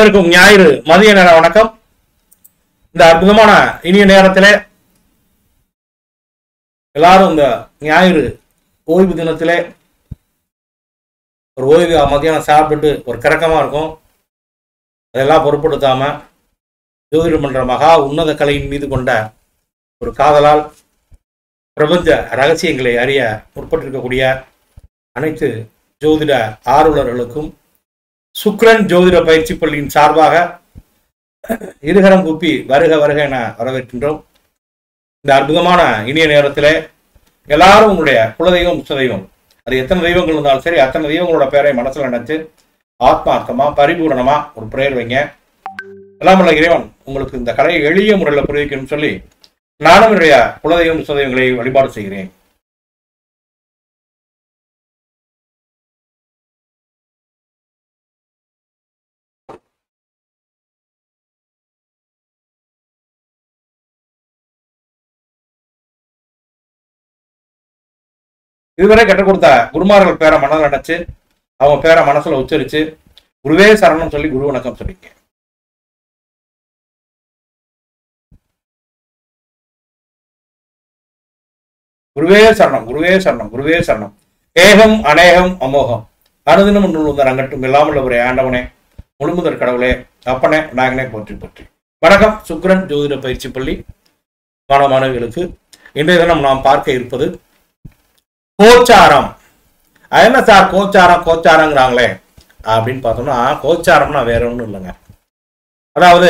அனைவருக்கும் ஞாயிறு மதிய நேர வணக்கம் இந்த அற்புதமான இனிய நேரத்திலே எல்லாரும் இந்த ஞாயிறு ஓய்வு தினத்திலே ஒரு ஓய்வு மதியானம் சாப்பிட்டுட்டு ஒரு கிறக்கமா இருக்கும் அதெல்லாம் பொருட்படுத்தாம ஜோதிடம் என்ற மகா உன்னத கலையின் மீது கொண்ட ஒரு காதலால் பிரபஞ்ச ரகசியங்களை அறிய முற்பட்டிருக்கக்கூடிய அனைத்து ஜோதிட ஆர்வலர்களுக்கும் சுக்ரன் ஜோதிட பயிற்சி பள்ளியின் சார்பாக இருகரம் கூப்பி வருக வருக என வரவேற்கின்றோம் இந்த அற்புதமான இனிய நேரத்திலே எல்லாரும் உங்களுடைய குலதெய்வம் உச்ச அது எத்தனை தெய்வங்கள் இருந்தாலும் சரி அத்தனை தெய்வங்களோட பேரை மனசுல நினைச்சு ஆத்மார்த்தமா பரிபூரணமா ஒரு பிரேயர் வைங்க எல்லாமல்ல இறைவன் உங்களுக்கு இந்த கலையை எளிய முறையில் புரிவிக்கணும்னு சொல்லி நானும் என்னுடைய குலதெய்வம் உச்சதெய்வங்களை வழிபாடு செய்கிறேன் இதுவரை கற்றுக் கொடுத்த குருமார்கள் பேரை மனதில் நினைச்சு அவங்க பேரை மனசுல உச்சரிச்சு குருவே சரணம் சொல்லி குரு வணக்கம் சொல்லிங்க குருவே சரணம் குருவே சரணம் குருவே சரணம் ஏகம் அநேகம் அமோகம் அனுதினம் ஒன்று உந்த ரங்கட்டும் இல்லாமல் ஒரு ஆண்டவனே முழுமுதற் கடவுளே அப்பனே நாகனே போற்றி போற்றி வணக்கம் சுக்ரன் ஜோதிட பயிற்சி பள்ளி மாணவ மாணவிகளுக்கு இன்றைய தினம் நாம் பார்க்க இருப்பது கோச்சாரம் அது என்ன சார் கோச்சாரம் கோச்சாரங்கிறாங்களே அப்படின்னு பார்த்தோம்னா கோச்சாரம்னா வேற ஒன்றும் இல்லைங்க அதாவது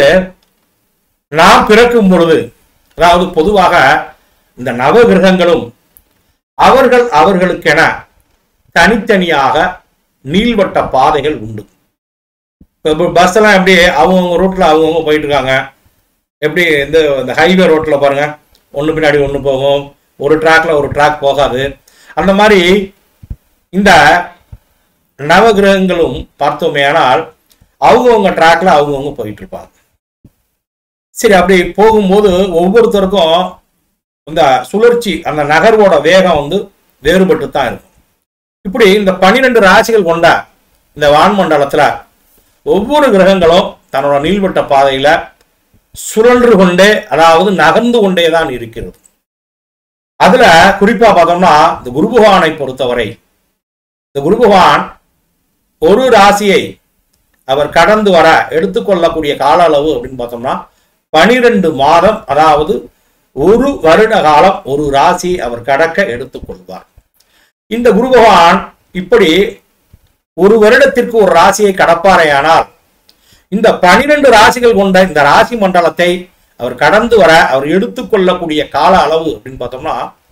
நாம் பிறக்கும் பொழுது அதாவது பொதுவாக இந்த நவ கிரகங்களும் அவர்கள் அவர்களுக்கென தனித்தனியாக நீள்வட்ட பாதைகள் உண்டு இப்போ பஸ் எல்லாம் எப்படி அவங்கவுங்க ரூட்ல அவங்கவுங்க போயிட்டு இருக்காங்க எப்படி இந்த இந்த ஹைவே ரோட்ல பாருங்க ஒன்று பின்னாடி ஒன்று போகும் ஒரு ட்ராக்ல ஒரு ட்ராக் போகாது அந்த மாதிரி இந்த நவகிரகங்களும் பார்த்தோமேயானால் அவங்கவுங்க ட்ராக்ல அவங்கவுங்க போயிட்டு இருப்பாங்க சரி அப்படி போகும்போது ஒவ்வொருத்தருக்கும் இந்த சுழற்சி அந்த நகர்வோட வேகம் வந்து வேறுபட்டு தான் இருக்கும் இப்படி இந்த பன்னிரெண்டு ராசிகள் கொண்ட இந்த வான்மண்டலத்துல ஒவ்வொரு கிரகங்களும் தன்னோட நீள்வட்ட பாதையில சுழன்று கொண்டே அதாவது நகர்ந்து கொண்டே தான் இருக்கிறது அதுல குறிப்பா பார்த்தோம்னா இந்த குரு பகவானை பொறுத்தவரை இந்த குரு பகவான் ஒரு ராசியை அவர் கடந்து வர எடுத்துக்கொள்ளக்கூடிய கால அளவு அப்படின்னு பார்த்தோம்னா பனிரெண்டு மாதம் அதாவது ஒரு வருட காலம் ஒரு ராசி அவர் கடக்க எடுத்துக்கொள்வார் இந்த குரு பகவான் இப்படி ஒரு வருடத்திற்கு ஒரு ராசியை கடப்பாரையானால் இந்த பனிரெண்டு ராசிகள் கொண்ட இந்த ராசி மண்டலத்தை அவர் கடந்து வர அவர் எடுத்துக்கொள்ளக்கூடிய கால அளவு அப்படின்னு பார்த்தோம்னா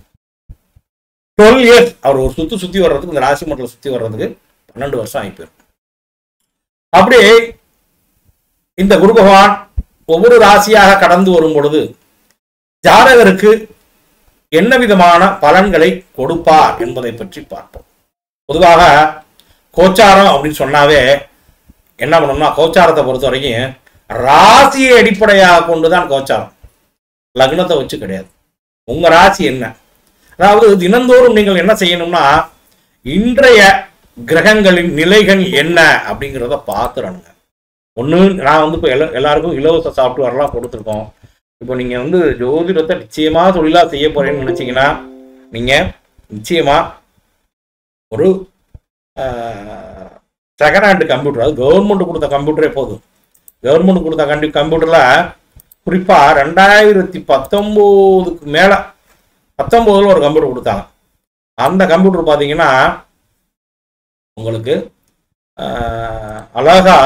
டுவெல் இயர்ஸ் அவர் ஒரு சுத்து சுத்தி வர்றதுக்கு இந்த ராசி மண்டலம் சுத்தி வர்றதுக்கு பன்னெண்டு வருஷம் ஆகிப்போம் அப்படி இந்த குரு பகவான் ஒவ்வொரு ராசியாக கடந்து வரும் பொழுது ஜாதகருக்கு என்ன விதமான பலன்களை கொடுப்பார் என்பதை பற்றி பார்ப்போம் பொதுவாக கோச்சாரம் அப்படின்னு சொன்னாவே என்ன பண்ணணும்னா கோச்சாரத்தை பொறுத்த வரைக்கும் ராசியை அடிப்படையாக கொண்டுதான் கோச்சாரம் லக்னத்தை வச்சு கிடையாது உங்க ராசி என்ன அதாவது தினந்தோறும் நீங்கள் என்ன செய்யணும்னா இன்றைய கிரகங்களின் நிலைகள் என்ன அப்படிங்கிறத பார்த்துடணுங்க ஒன்று நான் வந்து இப்போ எல்லா எல்லாருக்கும் இலவச சாஃப்ட்வேர்லாம் கொடுத்துருக்கோம் இப்போ நீங்கள் வந்து ஜோதிடத்தை நிச்சயமாக தொழிலாக செய்ய போறேன்னு நினச்சிங்கன்னா நீங்கள் நிச்சயமாக ஒரு செகண்ட் ஹேண்டு கம்ப்யூட்டர் அது கவர்மெண்ட் கொடுத்த கம்ப்யூட்டரே போதும் கவர்மெண்ட் கொடுத்த கண்டி கம்ப்யூட்டரில் குறிப்பாக ரெண்டாயிரத்தி பத்தொம்போதுக்கு மேலே பத்தொம்போதில் ஒரு கம்ப்யூட்டர் கொடுத்தாங்க அந்த கம்ப்யூட்டர் பார்த்தீங்கன்னா உங்களுக்கு அழகா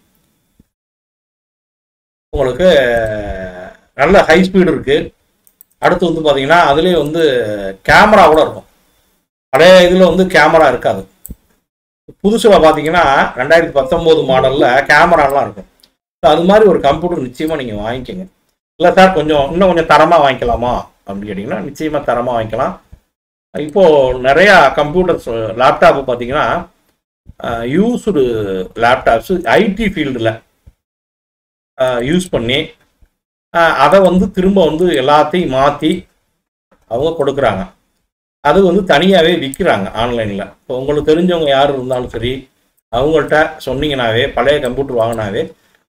உங்களுக்கு நல்ல ஹை ஸ்பீடு இருக்கு அடுத்து வந்து பார்த்தீங்கன்னா அதுலேயே வந்து கேமரா கூட இருக்கும் பழைய இதில் வந்து கேமரா இருக்காது புதுசில் பார்த்தீங்கன்னா ரெண்டாயிரத்தி பத்தொம்போது மாடலில் கேமராலாம் இருக்கும் அது மாதிரி ஒரு கம்ப்யூட்டர் நிச்சயமாக நீங்கள் வாங்கிக்கோங்க இல்லை சார் கொஞ்சம் இன்னும் கொஞ்சம் தரமாக வாங்கிக்கலாமா அப்படின்னு கேட்டிங்கன்னா நிச்சயமாக தரமாக வாங்கிக்கலாம் இப்போது நிறையா கம்ப்யூட்டர்ஸ் லேப்டாப்பு பார்த்தீங்கன்னா யூஸ்டு லேப்டாப்ஸு ஐடி ஃபீல்டில் யூஸ் பண்ணி அதை வந்து திரும்ப வந்து எல்லாத்தையும் மாற்றி அவங்க கொடுக்குறாங்க அது வந்து தனியாகவே விற்கிறாங்க ஆன்லைனில் இப்போ உங்களுக்கு தெரிஞ்சவங்க யார் இருந்தாலும் சரி அவங்கள்ட்ட சொன்னீங்கன்னாவே பழைய கம்ப்யூட்டர் வாங்கினாவே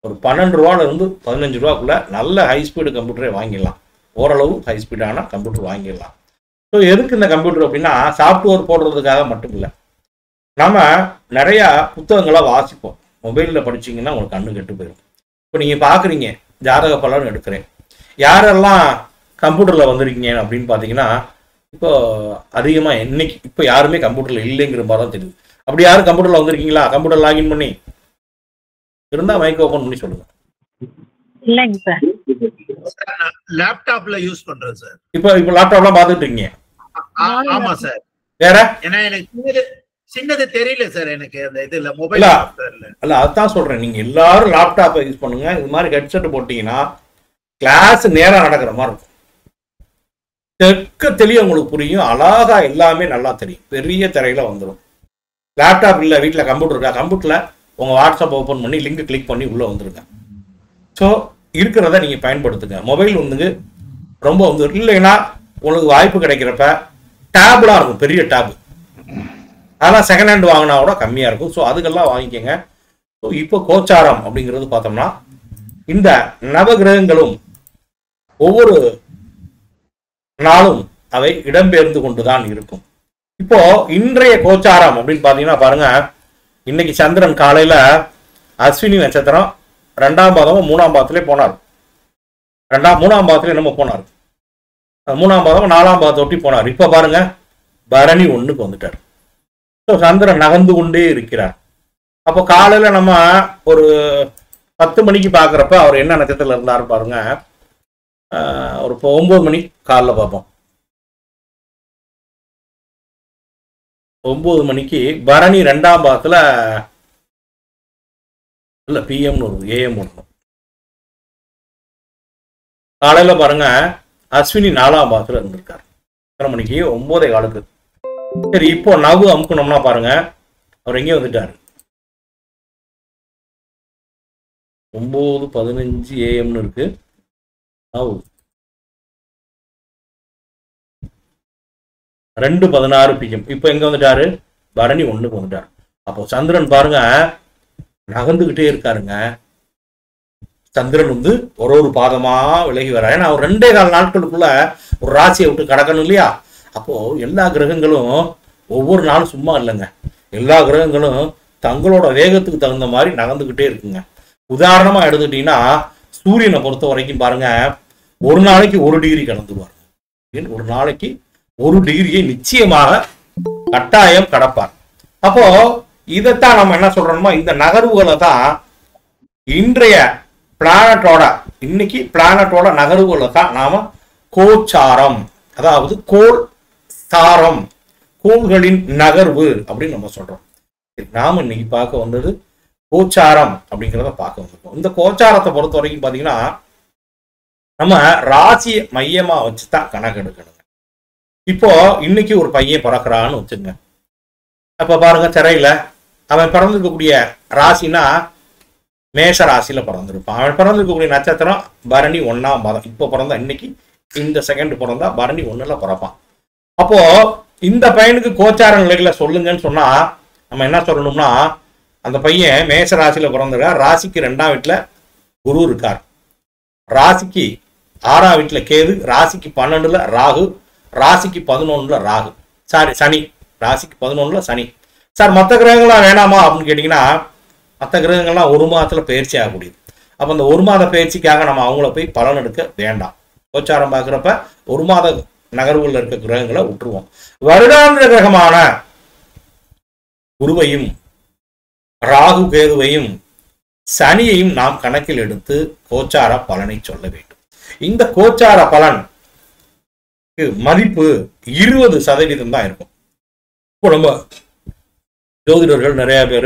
ஒரு பன்னெண்டு ரூபால இருந்து பதினஞ்சு ரூபாக்குள்ள நல்ல ஹை ஸ்பீடு கம்ப்யூட்டரே வாங்கிடலாம் ஓரளவு ஹை ஸ்பீடான கம்ப்யூட்டர் வாங்கிடலாம் ஸோ எதுக்கு இந்த கம்ப்யூட்டர் அப்படின்னா சாஃப்ட்வேர் போடுறதுக்காக மட்டும் இல்லை நாம நிறையா புத்தகங்களை வாசிப்போம் மொபைலில் படிச்சீங்கன்னா உங்களுக்கு கண்ணு கெட்டு போயிடும் இப்போ நீங்கள் பார்க்குறீங்க ஜாதக பலன் எடுக்கிறேன் யாரெல்லாம் கம்ப்யூட்டரில் வந்திருக்கீங்க அப்படின்னு பார்த்தீங்கன்னா இப்போ அதிகமாக என்னைக்கு இப்போ யாருமே கம்ப்யூட்டரில் இல்லைங்கிற மாதிரி தான் தெரியுது அப்படி யாரும் கம்ப்யூட்டரில் வந்திருக்கீங்களா கம்ப்யூட்டர் லாகின் பண்ணி இருந்தால் மைக் ஓப்பன் பண்ணி சொல்லுங்கள் இல்லைங்க சார் சார் நான் லேப்டாப்ல யூஸ் பண்றேன் சார் இப்போ இப்போ லேப்டாப்லாம் பார்த்துட்டு இருக்கீங்க ஆ- ஆமா சார் வேற ஏன்னா எனக்கு சின்னது சின்னது தெரியல சார் எனக்கு அந்த இதுல மொபைல் இல்ல. சாஃப்ட்வேர்ல அல்ல அதுதான் சொல்றேன் நீங்க எல்லாரும் லேப்டாப்பை யூஸ் பண்ணுங்க இது மாதிரி ஹெட்செட் போட்டீங்கன்னா கிளாஸ் நேரா நடக்கிற மாதிரி இருக்கும் தெற்க தெளிய உங்களுக்கு புரியும் அழகா எல்லாமே நல்லா தெரியும் பெரிய திரையில வந்துடும் லேப்டாப் இல்ல வீட்டில் கம்ப்யூட்டர் இருக்கா கம்ப்யூட்டர்ல உங்க வாட்ஸ்அப் ஓப்பன் பண்ணி லிங்க் கிளிக் பண்ணி உள்ள வந்துருங்க ஸோ இருக்கிறத நீங்க பயன்படுத்துங்க மொபைல் வந்து ரொம்ப வந்து இல்லைன்னா உங்களுக்கு வாய்ப்பு கிடைக்கிறப்ப டேப்லாம் இருக்கும் பெரிய டேப் அதெல்லாம் செகண்ட் ஹேண்ட் வாங்கினா கூட கம்மியாக இருக்கும் ஸோ அதுக்கெல்லாம் வாங்கிக்கோங்க ஸோ இப்போ கோச்சாரம் அப்படிங்கிறது பார்த்தோம்னா இந்த நவகிரகங்களும் ஒவ்வொரு நாளும் அவை இடம்பெயர்ந்து கொண்டுதான் இருக்கும் இப்போ இன்றைய கோச்சாரம் அப்படின்னு பார்த்தீங்கன்னா பாருங்க இன்னைக்கு சந்திரன் காலையில அஸ்வினி நட்சத்திரம் ரெண்டாம் பாதமும் மூணாம் பாதத்திலே போனார் ரெண்டாம் மூணாம் பாதத்துல என்னமோ போனார் அஹ் மூணாம் பாதம் நாலாம் பாதத்தை ஒட்டி போனார் இப்போ பாருங்க பரணி ஒண்ணுக்கு வந்துட்டார் ஸோ சந்திரன் நகர்ந்து கொண்டே இருக்கிறார் அப்போ காலையில நம்ம ஒரு பத்து மணிக்கு பார்க்குறப்ப அவர் என்ன நட்சத்திரத்தில் இருந்தார் பாருங்க ஆஹ் ஒரு இப்போ ஒன்பது மணி காலைல பார்ப்போம் ஒன்பது மணிக்கு பரணி ரெண்டாம் பாகத்துல இல்ல பிஎம்னு வருது ஏஎம் வரணும் காலையில பாருங்க அஸ்வினி நாலாம் பாகத்துல இருந்திருக்காரு எத்தனை மணிக்கு ஒன்பதே காலுக்கு சரி இப்போ நவு அமுக்கணும்னா பாருங்க அவர் எங்கே வந்துட்டாரு ஒன்பது பதினஞ்சு ஏஎம்னு இருக்கு நவு ரெண்டு பதினாறு பிஎம் இப்போ எங்க வந்துட்டாரு பரணி ஒண்ணுக்கு வந்துட்டார் அப்போ சந்திரன் பாருங்க நகர்ந்துகிட்டே இருக்காருங்க சந்திரன் வந்து ஒரு ஒரு பாதமா விலகி வர ஏன்னா ஒரு ரெண்டே கால் நாட்களுக்குள்ள ஒரு ராசியை விட்டு கடக்கணும் இல்லையா அப்போ எல்லா கிரகங்களும் ஒவ்வொரு நாளும் சும்மா இல்லைங்க எல்லா கிரகங்களும் தங்களோட வேகத்துக்கு தகுந்த மாதிரி நகர்ந்துகிட்டே இருக்குங்க உதாரணமா எடுத்துக்கிட்டீங்கன்னா சூரியனை பொறுத்த வரைக்கும் பாருங்க ஒரு நாளைக்கு ஒரு டிகிரி கடந்துருவார் ஏன் ஒரு நாளைக்கு ஒரு டிகிரியை நிச்சயமாக கட்டாயம் கடப்பார் அப்போ இதைத்தான் நம்ம என்ன சொல்றோம்னா இந்த நகர்வுகளை தான் இன்றைய பிளானட்டோட இன்னைக்கு பிளானட்டோட நகர்வுகளை தான் நாம கோச்சாரம் அதாவது கோள் சாரம் கோள்களின் நகர்வு அப்படின்னு நம்ம சொல்றோம் சரி, நாம இன்னைக்கு பார்க்க வந்தது கோச்சாரம் அப்படிங்கிறத பார்க்க வந்திருக்கோம் இந்த கோச்சாரத்தை பொறுத்த வரைக்கும் பாத்தீங்கன்னா நம்ம ராசியை மையமா வச்சு தான் கணக்கு எடுக்கணுங்க இப்போ இன்னைக்கு ஒரு பையன் பிறக்கிறான்னு வச்சுங்க அப்ப பாருங்க திரையில அவன் பிறந்திருக்கக்கூடிய ராசினா மேஷ ராசியில பிறந்திருப்பான் அவன் பிறந்திருக்கக்கூடிய நட்சத்திரம் பரணி ஒன்னாம் பாதம் இப்போ பிறந்தா இன்னைக்கு இந்த செகண்ட் பிறந்தா பரணி ஒண்ணுல பிறப்பான் அப்போ இந்த பையனுக்கு கோச்சார நிலைகளை சொல்லுங்கன்னு சொன்னா நம்ம என்ன சொல்லணும்னா அந்த பையன் மேஷ ராசியில பிறந்திருக்கார் ராசிக்கு ரெண்டாம் வீட்டுல குரு இருக்கார் ராசிக்கு ஆறாம் வீட்டுல கேது ராசிக்கு பன்னெண்டுல ராகு ராசிக்கு பதினொன்றுல ராகு சாரி சனி ராசிக்கு பதினொன்றுல சனி சார் மற்ற கிரகங்கள்லாம் வேணாமா அப்படின்னு கேட்டிங்கன்னா மற்ற கிரகங்கள்லாம் ஒரு மாதத்துல பயிற்சி ஆகக்கூடியது அப்போ அந்த ஒரு மாத பயிற்சிக்காக நம்ம அவங்கள போய் பலன் எடுக்க வேண்டாம் கோச்சாரம் பார்க்குறப்ப ஒரு மாத நகர்வுல இருக்க கிரகங்களை விட்டுருவோம் வருடாந்திர கிரகமான குருவையும் ராகு கேதுவையும் சனியையும் நாம் கணக்கில் எடுத்து கோச்சார பலனை சொல்ல வேண்டும் இந்த கோச்சார பலன் மதிப்பு இருபது சதவீதம் தான் இருக்கும் இப்போ நம்ம ஜோதிடர்கள் நிறைய பேர்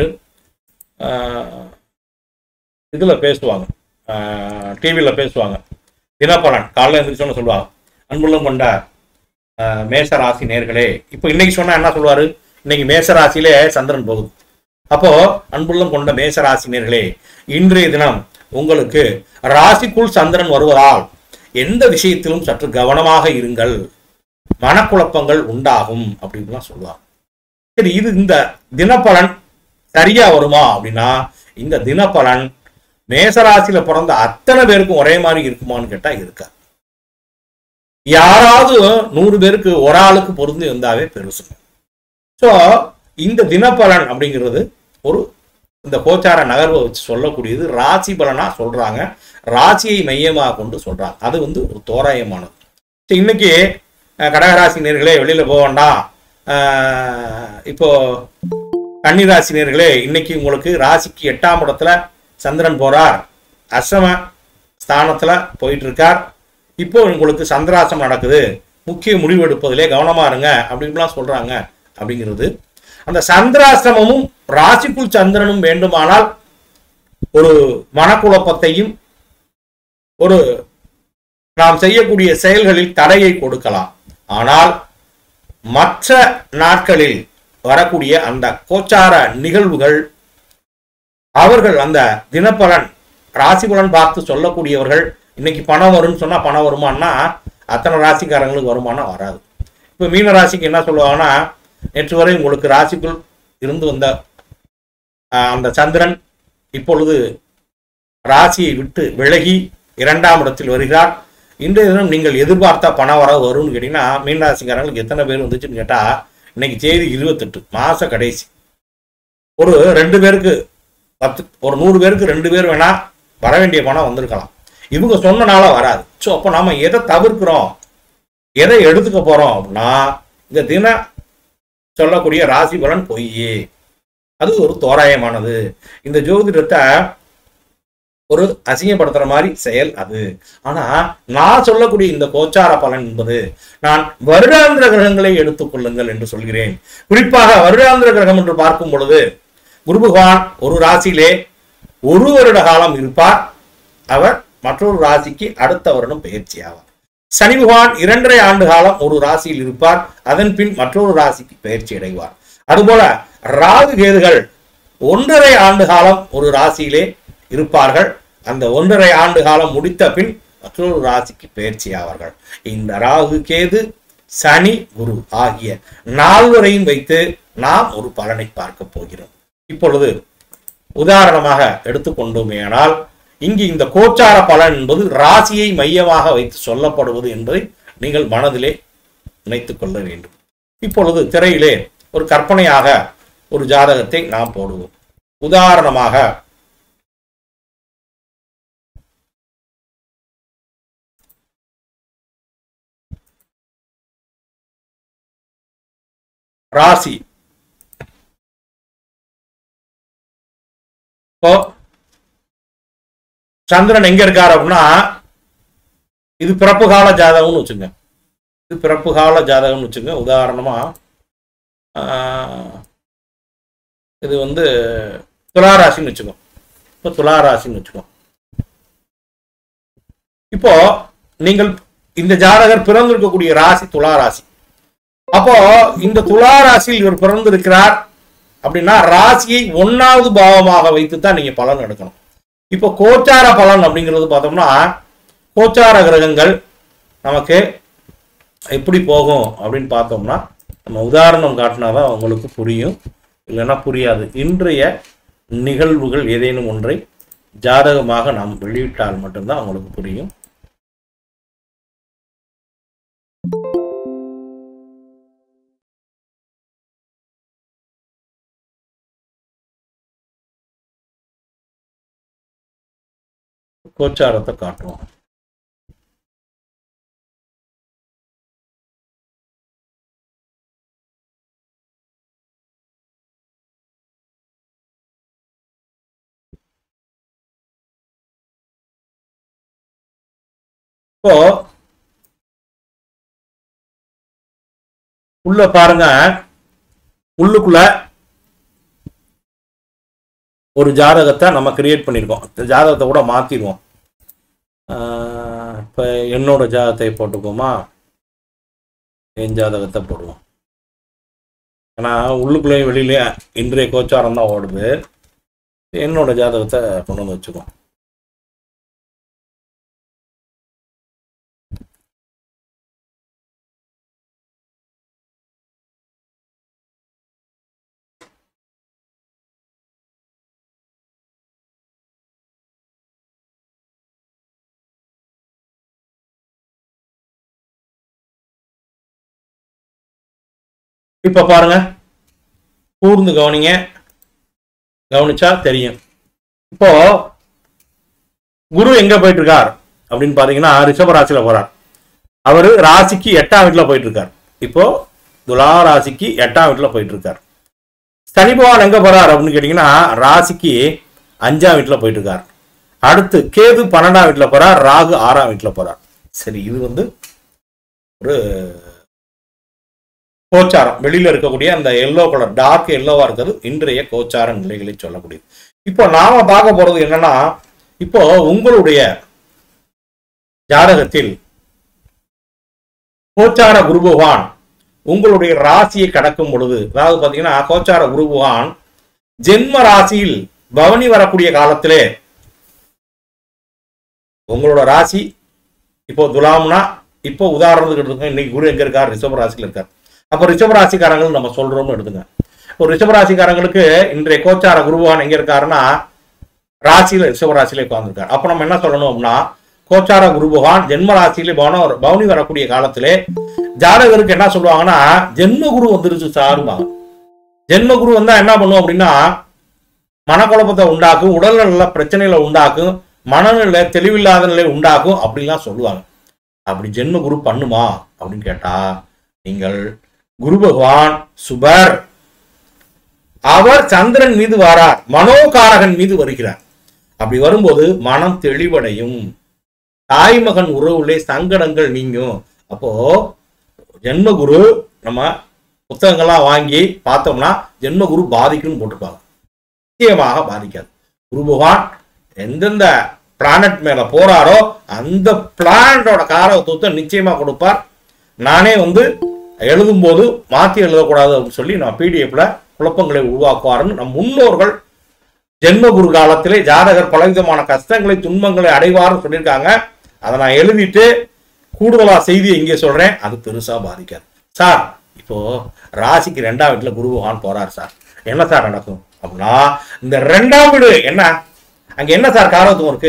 இதுல பேசுவாங்க டிவியில பேசுவாங்க தினப்பலன் காலைல எழுந்திரிச்சோன்னு சொல்லுவாங்க அன்புள்ளம் கொண்ட ஆஹ், மேஷ ராசி நேர்களே இப்போ இன்னைக்கு சொன்னா என்ன சொல்லுவாரு இன்னைக்கு மேஷ ராசியிலே சந்திரன் போகுது அப்போ அன்புள்ளம் கொண்ட மேஷ ராசி நேர்களே இன்றைய தினம் உங்களுக்கு ராசிக்குள் சந்திரன் வருவதால் எந்த விஷயத்திலும் சற்று கவனமாக இருங்கள் மனக்குழப்பங்கள் உண்டாகும் அப்படின்லாம் சொல்லுவாங்க சரி இது இந்த தினப்பலன் சரியா வருமா அப்படின்னா இந்த தினப்பலன் மேசராசியில பிறந்த அத்தனை பேருக்கும் ஒரே மாதிரி இருக்குமான்னு கேட்டா இருக்கா யாராவது நூறு பேருக்கு ஒரு ஆளுக்கு பொருந்தி வந்தாவே பெருசு ஸோ இந்த தினப்பலன் அப்படிங்கிறது ஒரு இந்த கோச்சார நகர்வை வச்சு சொல்லக்கூடியது ராசி பலனா சொல்றாங்க ராசியை மையமாக கொண்டு சொல்றாங்க அது வந்து ஒரு தோராயமானது சரி, இன்னைக்கு அஹ், கடகராசி நேர்களே வெளியில போக வேண்டாம் அஹ், இப்போ கன்னிராசி நேர்களே இன்னைக்கு உங்களுக்கு ராசிக்கு எட்டாம் இடத்துல சந்திரன் போறார் அஷ்டம ஸ்தானத்துல போயிட்டு இருக்கார் இப்போ உங்களுக்கு சந்திராசம் நடக்குது முக்கிய முடிவு எடுப்பதிலே கவனமா இருங்க அப்படின்லாம் சொல்றாங்க அப்படிங்கிறது அந்த சந்திராசிரமமும் ராசிக்குள் சந்திரனும் வேண்டுமானால் ஒரு மனக்குழப்பத்தையும் ஒரு நாம் செய்யக்கூடிய செயல்களில் தடையை கொடுக்கலாம் ஆனால் மற்ற நாட்களில் வரக்கூடிய அந்த கோச்சார நிகழ்வுகள் அவர்கள் அந்த தினப்பலன் ராசி பலன் பார்த்து சொல்லக்கூடியவர்கள் இன்னைக்கு பணம் வரும்னு சொன்னா பணம் வருமானா அத்தனை ராசிக்காரங்களுக்கு வருமானா வராது இப்போ மீன ராசிக்கு என்ன சொல்லுவாங்கன்னா நேற்று வரை உங்களுக்கு ராசிக்குள் இருந்து வந்த ஆஹ், அந்த சந்திரன் இப்பொழுது ராசியை விட்டு விலகி இரண்டாம் இடத்தில் வருகிறார் இன்றைய தினம் நீங்கள் எதிர்பார்த்தா பணம் வர வரும்னு கேட்டீங்கன்னா மீனராசிக்காரங்களுக்கு எத்தனை பேர் வந்துச்சுன்னு கேட்டா இன்னைக்கு தேதி இருபத்தெட்டு மாச கடைசி ஒரு ரெண்டு பேருக்கு பத்து ஒரு நூறு பேருக்கு ரெண்டு பேர் வேணா வர வேண்டிய பணம் வந்திருக்கலாம் இவங்க சொன்னனால வராது ஸோ அப்போ நாம எதை தவிர்க்கிறோம் எதை எடுத்துக்க போறோம் அப்படின்னா இந்த தின சொல்லக்கூடிய ராசி பலன் பொய் அது ஒரு தோராயமானது இந்த ஜோதிடத்தை ஒரு அசிங்கப்படுத்துற மாதிரி செயல் அது ஆனா நான் சொல்லக்கூடிய இந்த கோச்சார பலன் என்பது நான் வருடாந்திர கிரகங்களை எடுத்துக்கொள்ளுங்கள் என்று சொல்கிறேன் குறிப்பாக வருடாந்திர கிரகம் என்று பார்க்கும் பொழுது குரு பகவான் ஒரு ராசியிலே ஒரு வருட காலம் இருப்பார் அவர் மற்றொரு ராசிக்கு அடுத்த வருடம் பயிற்சி ஆவார் சனி பகவான் இரண்டரை ஆண்டு காலம் ஒரு ராசியில் இருப்பார் அதன் பின் மற்றொரு ராசிக்கு பயிற்சி அடைவார் அதுபோல ராகு கேதுகள் ஒன்றரை ஆண்டு காலம் ஒரு ராசியிலே இருப்பார்கள் அந்த ஒன்றரை ஆண்டு காலம் முடித்த பின் மற்றொரு ராசிக்கு பயிற்சி ஆவார்கள் இந்த ராகு கேது சனி குரு ஆகிய நால்வரையும் வைத்து நாம் ஒரு பலனை பார்க்க போகிறோம் இப்பொழுது உதாரணமாக எடுத்துக்கொண்டோமேயானால் இங்கு இந்த கோச்சார பலன் என்பது ராசியை மையமாக வைத்து சொல்லப்படுவது என்பதை நீங்கள் மனதிலே நினைத்துக் கொள்ள வேண்டும் இப்பொழுது திரையிலே ஒரு கற்பனையாக ஒரு ஜாதகத்தை நாம் போடுவோம் உதாரணமாக ராசி இப்போ சந்திரன் எங்க இருக்காரு அப்படின்னா இது பிறப்பு கால ஜாதகம்னு வச்சுங்க இது பிறப்பு கால ஜாதகம்னு வச்சுங்க உதாரணமா ஆஹ், இது வந்து துளாராசின்னு வச்சுக்கோ இப்போ துளாராசின்னு வச்சுக்கோ இப்போ நீங்கள் இந்த ஜாதகர் பிறந்திருக்கக்கூடிய ராசி துளாராசி அப்போ இந்த துளாராசியில் இவர் பிறந்திருக்கிறார் அப்படின்னா ராசியை ஒன்னாவது பாவமாக வைத்து தான் நீங்க பலன் எடுக்கணும் இப்போ கோச்சார பலன் அப்படிங்கிறது பார்த்தோம்னா கோச்சார கிரகங்கள் நமக்கு எப்படி போகும் அப்படின்னு பார்த்தோம்னா நம்ம உதாரணம் காட்டினாதான் உங்களுக்கு புரியும் இல்லைன்னா புரியாது இன்றைய நிகழ்வுகள் ஏதேனும் ஒன்றை ஜாதகமாக நாம் வெளியிட்டால் மட்டும்தான் உங்களுக்கு புரியும் கோச்சாரத்தை காட்டுவோம் இப்போ உள்ள பாருங்க உள்ளுக்குள்ள ஒரு ஜாதகத்தை நம்ம கிரியேட் பண்ணியிருக்கோம் இந்த ஜாதகத்தை கூட மாற்றிடுவோம் இப்போ என்னோட ஜாதகத்தை போட்டுக்கோமா என் ஜாதகத்தை போடுவோம் ஏன்னா உள்ளுக்குள்ளேயும் வெளியிலேயும் இன்றைய கோச்சாரம் தான் ஓடுது என்னோட ஜாதகத்தை கொண்டு வந்து வச்சுக்குவோம் இப்ப பாருங்க கூர்ந்து கவனிங்க கவனிச்சா தெரியும் இப்போ குரு எங்க போயிட்டு இருக்கார் அப்படின்னு பாத்தீங்கன்னா ரிஷப ராசியில போறார் அவரு ராசிக்கு எட்டாம் வீட்டுல போயிட்டு இருக்கார் இப்போ துலா ராசிக்கு எட்டாம் வீட்டுல போயிட்டு இருக்கார் சனி பகவான் எங்க போறார் அப்படின்னு கேட்டீங்கன்னா ராசிக்கு அஞ்சாம் வீட்டுல போயிட்டு இருக்கார் அடுத்து கேது பன்னெண்டாம் வீட்டுல போறார் ராகு ஆறாம் வீட்டுல போறார் சரி இது வந்து ஒரு கோச்சாரம் வெளியில இருக்கக்கூடிய அந்த எல்லோ கலர் டார்க் எல்லோவா இருக்கிறது இன்றைய கோச்சார நிலைகளை சொல்லக்கூடியது இப்போ நாம பார்க்க போறது என்னன்னா இப்போ உங்களுடைய ஜாதகத்தில் கோச்சார குரு பகவான் உங்களுடைய ராசியை கடக்கும் பொழுது அதாவது பாத்தீங்கன்னா கோச்சார குரு பகவான் ஜென்ம ராசியில் பவனி வரக்கூடிய காலத்திலே உங்களோட ராசி இப்போ துலாம்னா இப்போ உதாரணத்துக்கு எடுத்துக்கோங்க இன்னைக்கு குரு எங்க இருக்கார் ரிஷப ராசியில் இருக்கார் அப்போ ரிஷப ராசிக்காரங்கள் நம்ம சொல்றோம்னு எடுத்துங்க இப்போ ரிஷப ராசிக்காரங்களுக்கு இன்றைய கோச்சார குரு பகவான் எங்க இருக்காருன்னா ராசியில ரிஷப ராசியில உட்கார்ந்துருக்காரு அப்ப நம்ம என்ன சொல்லணும் அப்படின்னா கோச்சார குரு பகவான் ஜென்ம ராசியிலே பவன பவனி வரக்கூடிய காலத்திலே ஜாதகருக்கு என்ன சொல்லுவாங்கன்னா ஜென்ம குரு வந்துருச்சு சாருவாங்க ஜென்ம குரு வந்தா என்ன பண்ணும் அப்படின்னா மனக்குழப்பத்தை உண்டாக்கும் உடல்நல பிரச்சனைகளை உண்டாக்கும் மனநிலை தெளிவில்லாத நிலை உண்டாக்கும் அப்படின்லாம் சொல்லுவாங்க அப்படி ஜென்ம குரு பண்ணுமா அப்படின்னு கேட்டா நீங்கள் குரு பகவான் சுபர் அவர் சந்திரன் மீது வாரார் மனோகாரகன் மீது வருகிறார் அப்படி வரும்போது மனம் தெளிவடையும் தாய்மகன் உறவுலே சங்கடங்கள் நீங்கும் அப்போ ஜென்மகுரு நம்ம புத்தகங்கள்லாம் வாங்கி பார்த்தோம்னா ஜென்மகுரு பாதிக்கும்னு போட்டிருப்பாங்க நிச்சயமாக பாதிக்காது குரு பகவான் எந்தெந்த பிளானட் மேல போறாரோ அந்த பிளானட்டோட காரகத்துவத்தை நிச்சயமா கொடுப்பார் நானே வந்து எழுதும்போது மாத்தி எழுதக்கூடாது அப்படின்னு சொல்லி நான் பிடிஎஃப்ல குழப்பங்களை உருவாக்குவாருன்னு நம் முன்னோர்கள் ஜென்மகுரு காலத்திலே ஜாதகர் பலவிதமான கஷ்டங்களை துன்பங்களை அடைவார்னு சொல்லியிருக்காங்க அதை நான் எழுதிட்டு கூடுதலா செய்தி இங்கே சொல்றேன் அது பெருசா பாதிக்காது சார் இப்போ ராசிக்கு ரெண்டாம் வீட்டுல குரு பகவான் போறார் சார் என்ன சார் நடக்கும் அப்படின்னா இந்த ரெண்டாம் வீடு என்ன அங்க என்ன சார் காரத்துவம் இருக்கு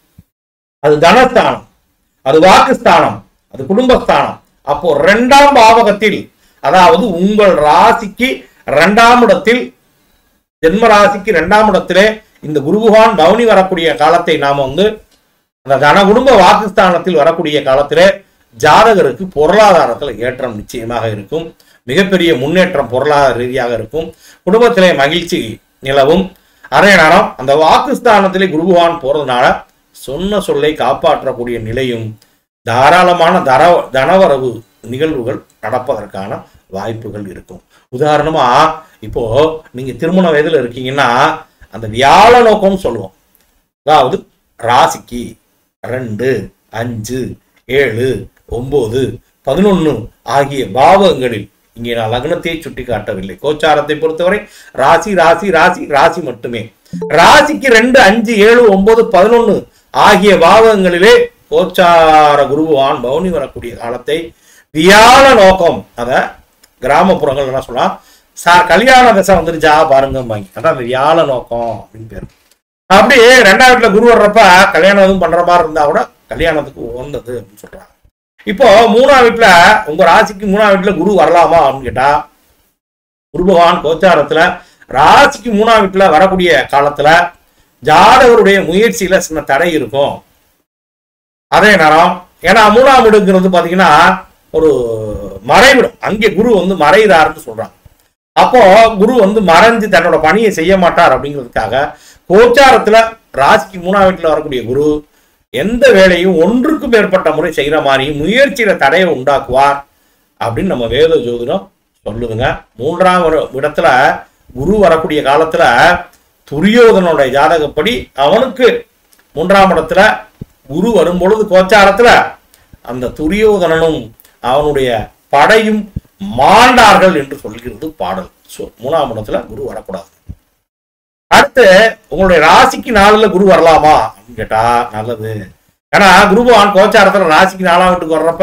அது தனஸ்தானம் அது வாக்குஸ்தானம் அது குடும்பஸ்தானம் அப்போ ரெண்டாம் பாவகத்தில் அதாவது உங்கள் ராசிக்கு ரெண்டாம் இடத்தில் ஜென்ம ராசிக்கு ரெண்டாம் இடத்திலே இந்த குரு பகவான் பவனி வரக்கூடிய காலத்தை நாம வந்து அந்த தன குடும்ப வாக்குஸ்தானத்தில் வரக்கூடிய காலத்திலே ஜாதகருக்கு பொருளாதாரத்தில் ஏற்றம் நிச்சயமாக இருக்கும் மிகப்பெரிய முன்னேற்றம் பொருளாதார ரீதியாக இருக்கும் குடும்பத்திலே மகிழ்ச்சி நிலவும் அதே நேரம் அந்த வாக்குஸ்தானத்திலே குரு பகவான் போறதுனால சொன்ன சொல்லை காப்பாற்றக்கூடிய நிலையும் தாராளமான தர தனவரவு நிகழ்வுகள் நடப்பதற்கான வாய்ப்புகள் இருக்கும் உதாரணமா இப்போ நீங்க திருமண வயதுல இருக்கீங்கன்னா அந்த வியாழ நோக்கம்னு சொல்லுவோம் அதாவது ராசிக்கு ரெண்டு அஞ்சு ஏழு ஒன்பது பதினொன்னு ஆகிய பாவகங்களில் இங்கே நான் லக்னத்தை சுட்டி காட்டவில்லை கோச்சாரத்தை பொறுத்தவரை ராசி ராசி ராசி ராசி மட்டுமே ராசிக்கு ரெண்டு அஞ்சு ஏழு ஒன்பது பதினொன்னு ஆகிய பாவகங்களிலே கோச்சார குருவான் பவுனி வரக்கூடிய காலத்தை வியாழ நோக்கம் அத கிராமப்புறங்கள் என்ன சொல்லலாம் சார் கல்யாண தசை வந்துருச்சா பாருங்க வாங்கி அதான் அந்த வியாழ நோக்கம் அப்படின்னு பேர் அப்படியே ரெண்டாம் வீட்டுல குரு வர்றப்ப கல்யாணம் எதுவும் பண்ற மாதிரி இருந்தா கூட கல்யாணத்துக்கு உகந்தது அப்படின்னு சொல்றாங்க இப்போ மூணாம் வீட்டுல உங்க ராசிக்கு மூணாம் வீட்டுல குரு வரலாமா அப்படின்னு கேட்டா குரு பகவான் கோச்சாரத்துல ராசிக்கு மூணாம் வீட்டுல வரக்கூடிய காலத்துல ஜாதகருடைய முயற்சியில சின்ன தடை இருக்கும் அதே நேரம் ஏன்னா மூணாம் வீடுங்கிறது பாத்தீங்கன்னா ஒரு மறைவிடம் அங்கே குரு வந்து மறைகிறாருன்னு சொல்றாங்க அப்போ குரு வந்து மறைஞ்சு தன்னோட பணியை செய்ய மாட்டார் அப்படிங்கிறதுக்காக கோச்சாரத்துல ராசிக்கு மூணாம் வீட்டுல வரக்கூடிய குரு எந்த வேலையும் ஒன்றுக்கு மேற்பட்ட முறை செய்யற மாதிரி முயற்சியில தடையை உண்டாக்குவார் அப்படின்னு நம்ம வேத ஜோதிடம் சொல்லுதுங்க மூன்றாம் ஒரு இடத்துல குரு வரக்கூடிய காலத்துல துரியோதனோட ஜாதகப்படி அவனுக்கு மூன்றாம் இடத்துல குரு வரும்பொழுது கோச்சாரத்துல அந்த துரியோதனனும் அவனுடைய படையும் மாண்டார்கள் என்று சொல்கிறது பாடல் சோ மூணாம் இடத்துல குரு வரக்கூடாது அடுத்து உங்களுடைய ராசிக்கு நாலுல குரு வரலாமா அப்படின்னு கேட்டா நல்லது ஏன்னா குரு பகவான் கோச்சாரத்துல ராசிக்கு நாலாம் வீட்டுக்கு வர்றப்ப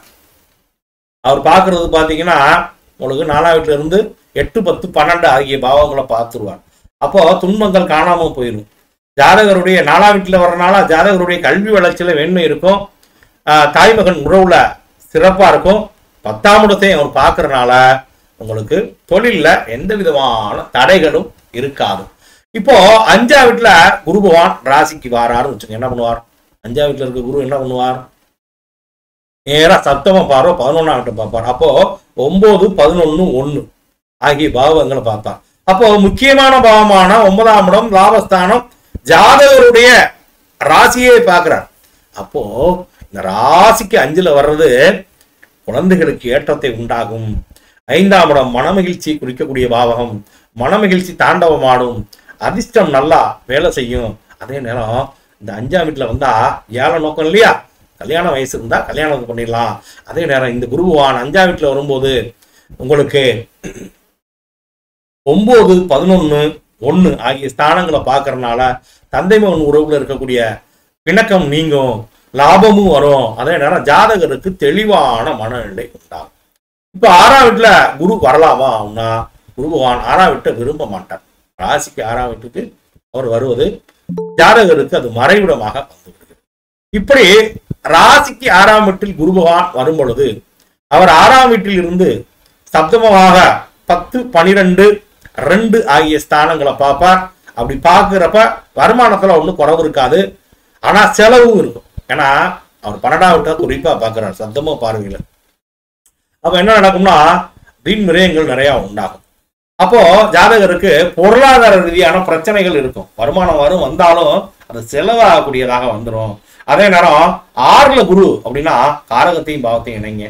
அவர் பார்க்கிறது பாத்தீங்கன்னா உங்களுக்கு நாலாம் வீட்டுல இருந்து எட்டு பத்து பன்னெண்டு ஆகிய பாவங்களை பார்த்துருவார் அப்போ துன்பங்கள் காணாம போயிடும் ஜாதகருடைய நாலாம் வீட்டுல வர்றனால ஜாதகருடைய கல்வி வளர்ச்சியில வெண்மை இருக்கும் ஆஹ் தாய்மகன் உறவுல சிறப்பா இருக்கும் பத்தாம் இடத்தையும் அவர் பார்க்கறனால உங்களுக்கு தொழில்ல எந்த விதமான தடைகளும் இருக்காது இப்போ அஞ்சா வீட்டுல குரு பகவான் ராசிக்கு வாராருன்னு வச்சுங்க என்ன பண்ணுவார் அஞ்சா வீட்டுல இருக்க குரு என்ன பண்ணுவார் நேரா சப்தம பார்வை பதினொன்னாம் வீட்டை பார்ப்பார் அப்போ ஒன்பது பதினொன்னு ஒண்ணு ஆகிய பாவங்களை பார்ப்பார் அப்போ முக்கியமான பாவமான ஒன்பதாம் இடம் லாபஸ்தானம் ஜாதகருடைய ராசியை பார்க்கிறார் அப்போ இந்த ராசிக்கு அஞ்சுல வர்றது குழந்தைகளுக்கு ஏற்றத்தை உண்டாகும் ஐந்தாம் இடம் மனமகிழ்ச்சி குறிக்கக்கூடிய பாவகம் மனமகிழ்ச்சி தாண்டவமாடும் அதிர்ஷ்டம் நல்லா வேலை செய்யும் அதே நேரம் இந்த அஞ்சாம் வீட்டுல வந்தா ஏழை நோக்கம் இல்லையா கல்யாண வயசு இருந்தா கல்யாணம் பண்ணிடலாம் அதே நேரம் இந்த குருவான் அஞ்சாம் வீட்டுல வரும்போது உங்களுக்கு ஒன்பது பதினொன்னு ஒண்ணு ஆகிய ஸ்தானங்களை பார்க்கறதுனால தந்தை மகன் உறவுல இருக்கக்கூடிய பிணக்கம் நீங்கும் லாபமும் வரும் அதே நேரம் ஜாதகருக்கு தெளிவான மனநிலை உண்டாகும் இப்ப ஆறாம் வீட்டுல குரு வரலாமா அப்படின்னா குரு பகவான் ஆறாம் வீட்டை விரும்ப மாட்டார் ராசிக்கு ஆறாம் வீட்டுக்கு அவர் வருவது ஜாதகருக்கு அது மறைவிடமாக வந்துவிடுகிறது இப்படி ராசிக்கு ஆறாம் வீட்டில் குரு பகவான் வரும் பொழுது அவர் ஆறாம் வீட்டில் இருந்து சப்தமமாக பத்து பனிரெண்டு ரெண்டு ஆகிய ஸ்தானங்களை பார்ப்பார் அப்படி பார்க்கிறப்ப வருமானத்துல ஒன்றும் குறவு இருக்காது ஆனா செலவும் இருக்கும் ஏன்னா அவர் பன்னெண்டாம் வீட்டை குறிப்பா பார்க்கிறார் சப்தமா பார்வையில அப்ப என்ன நடக்கும்னா வீண் விரயங்கள் நிறைய உண்டாகும் அப்போ ஜாதகருக்கு பொருளாதார ரீதியான பிரச்சனைகள் இருக்கும் வருமானம் வரும் வந்தாலும் அது செலவாகக்கூடியதாக வந்துடும் அதே நேரம் ஆறுல குரு அப்படின்னா காரகத்தையும் பாவத்தையும் இணைங்க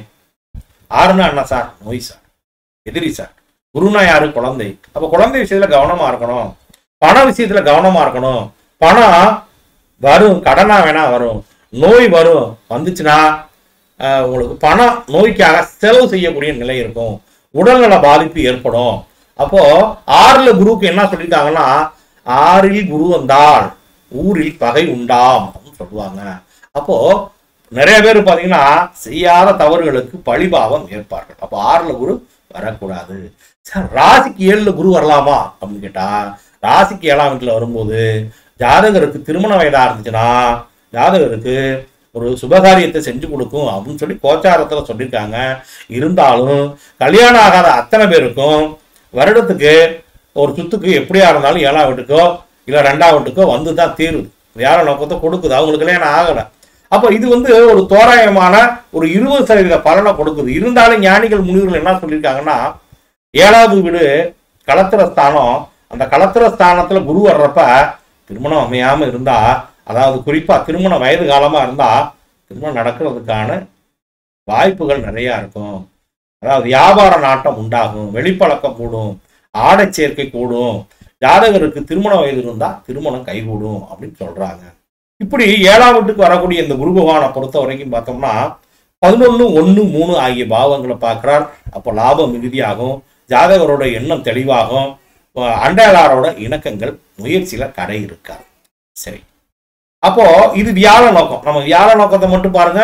ஆறுனா என்ன சார் நோய் சார் எதிரி சார் குருனா யாரு குழந்தை அப்ப குழந்தை விஷயத்துல கவனமா இருக்கணும் பண விஷயத்துல கவனமா இருக்கணும் பணம் வரும் கடனா வேணா வரும் நோய் வரும் வந்துச்சுன்னா ஆஹ், உங்களுக்கு பணம் நோய்க்காக செலவு செய்யக்கூடிய நிலை இருக்கும் உடல்நல பாதிப்பு ஏற்படும் அப்போ ஆறுல குருவுக்கு என்ன சொல்லியிருக்காங்கன்னா ஆறில் குரு வந்தால் ஊரில் பகை உண்டாம் அப்படின்னு சொல்லுவாங்க அப்போ நிறைய பேர் பாத்தீங்கன்னா செய்யாத தவறுகளுக்கு பழிபாவம் ஏற்பார்கள் அப்போ ஆறுல குரு வரக்கூடாது சார் ராசிக்கு ஏழுல குரு வரலாமா அப்படின்னு கேட்டா ராசிக்கு ஏழாம் வீட்டுல வரும்போது ஜாதகருக்கு திருமண வயதா இருந்துச்சுன்னா ஜாதகருக்கு ஒரு சுபகாரியத்தை செஞ்சு கொடுக்கும் அப்படின்னு சொல்லி கோச்சாரத்துல சொல்லியிருக்காங்க இருந்தாலும் கல்யாணம் ஆகாத அத்தனை பேருக்கும் வருடத்துக்கு ஒரு சுத்துக்கு எப்படியா இருந்தாலும் ஏழாம் வீட்டுக்கோ இல்ல ரெண்டாம் வீட்டுக்கோ வந்து தான் தீருது வேற நோக்கத்தை கொடுக்குது அவங்களுக்கு கல்யாணம் ஆகல அப்போ இது வந்து ஒரு தோராயமான ஒரு இருபது சதவீத பலனை கொடுக்குது இருந்தாலும் ஞானிகள் முனிவர்கள் என்ன சொல்லியிருக்காங்கன்னா ஏழாவது வீடு களத்திர ஸ்தானம் அந்த களத்திர ஸ்தானத்துல குரு வர்றப்ப திருமணம் அமையாம இருந்தா அதாவது குறிப்பா திருமண வயது காலமா இருந்தா திருமணம் நடக்கிறதுக்கான வாய்ப்புகள் நிறைய இருக்கும் அதாவது வியாபார நாட்டம் உண்டாகும் வெளிப்பழக்கம் கூடும் ஆடை சேர்க்கை கூடும் ஜாதகருக்கு திருமண வயது இருந்தா திருமணம் கைகூடும் அப்படின்னு சொல்றாங்க இப்படி ஏழாம் வீட்டுக்கு வரக்கூடிய இந்த குரு பகவானை பொறுத்த வரைக்கும் பார்த்தோம்னா பதினொன்னு ஒன்னு மூணு ஆகிய பாவங்களை பார்க்கிறார் அப்போ லாபம் மிகுதியாகும் ஜாதகரோட எண்ணம் தெளிவாகும் அஹ் அண்டையாளரோட இணக்கங்கள் முயற்சியில தடை இருக்காது சரி அப்போ இது வியாழ நோக்கம் நம்ம வியாழ நோக்கத்தை மட்டும் பாருங்க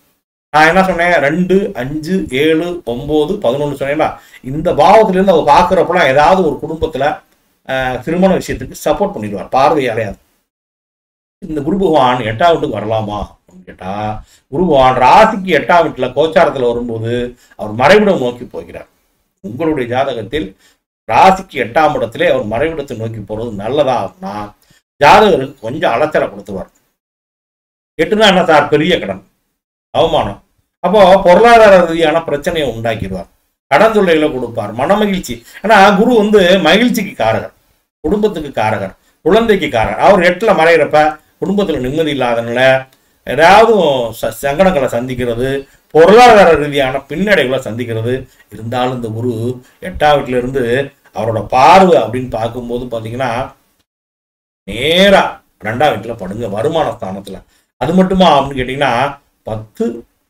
நான் என்ன சொன்னேன் ரெண்டு அஞ்சு ஏழு ஒன்பது பதினொன்று சொன்னேன்ல இந்த பாவத்துல இருந்து அவர் பார்க்குறப்பலாம் ஏதாவது ஒரு குடும்பத்துல அஹ், திருமண விஷயத்துக்கு சப்போர்ட் பண்ணிடுவார் பார்வையாலையாது இந்த குரு பகவான் எட்டாம் வீட்டுக்கு வரலாமா அப்படின்னு கேட்டா குரு பகவான் ராசிக்கு எட்டாம் வீட்டுல கோச்சாரத்துல வரும்போது அவர் மறைவிடம் நோக்கி போகிறார் உங்களுடைய ஜாதகத்தில் ராசிக்கு எட்டாம் இடத்திலே அவர் மறைவிடத்தை நோக்கி போறது நல்லதா அப்படின்னா ஜாதகருக்கு கொஞ்சம் அலைச்சலை கொடுத்துருவார் எட்டுனா என்ன சார் பெரிய கடன் அவமானம் அப்போ பொருளாதார ரீதியான பிரச்சனையை உண்டாக்கிடுவார் கடன் தொல்லைகளை கொடுப்பார் மனமகிழ்ச்சி ஆனா குரு வந்து மகிழ்ச்சிக்கு காரகர் குடும்பத்துக்கு காரகர் குழந்தைக்கு காரகர் அவர் எட்டுல மறையிறப்ப குடும்பத்துல நிம்மதி இல்லாதனால ஏதாவது ச- சங்கடங்களை சந்திக்கிறது பொருளாதார ரீதியான பின்னடைவுகளை சந்திக்கிறது இருந்தாலும் இந்த குரு எட்டாம் வீட்டுல இருந்து அவரோட பார்வை அப்படின்னு பார்க்கும்போது பாத்தீங்கன்னா நேரா ரெண்டாம் வீட்டுல படுங்க வருமான ஸ்தானத்துல அது மட்டுமா அப்படின்னு கேட்டீங்கன்னா பத்து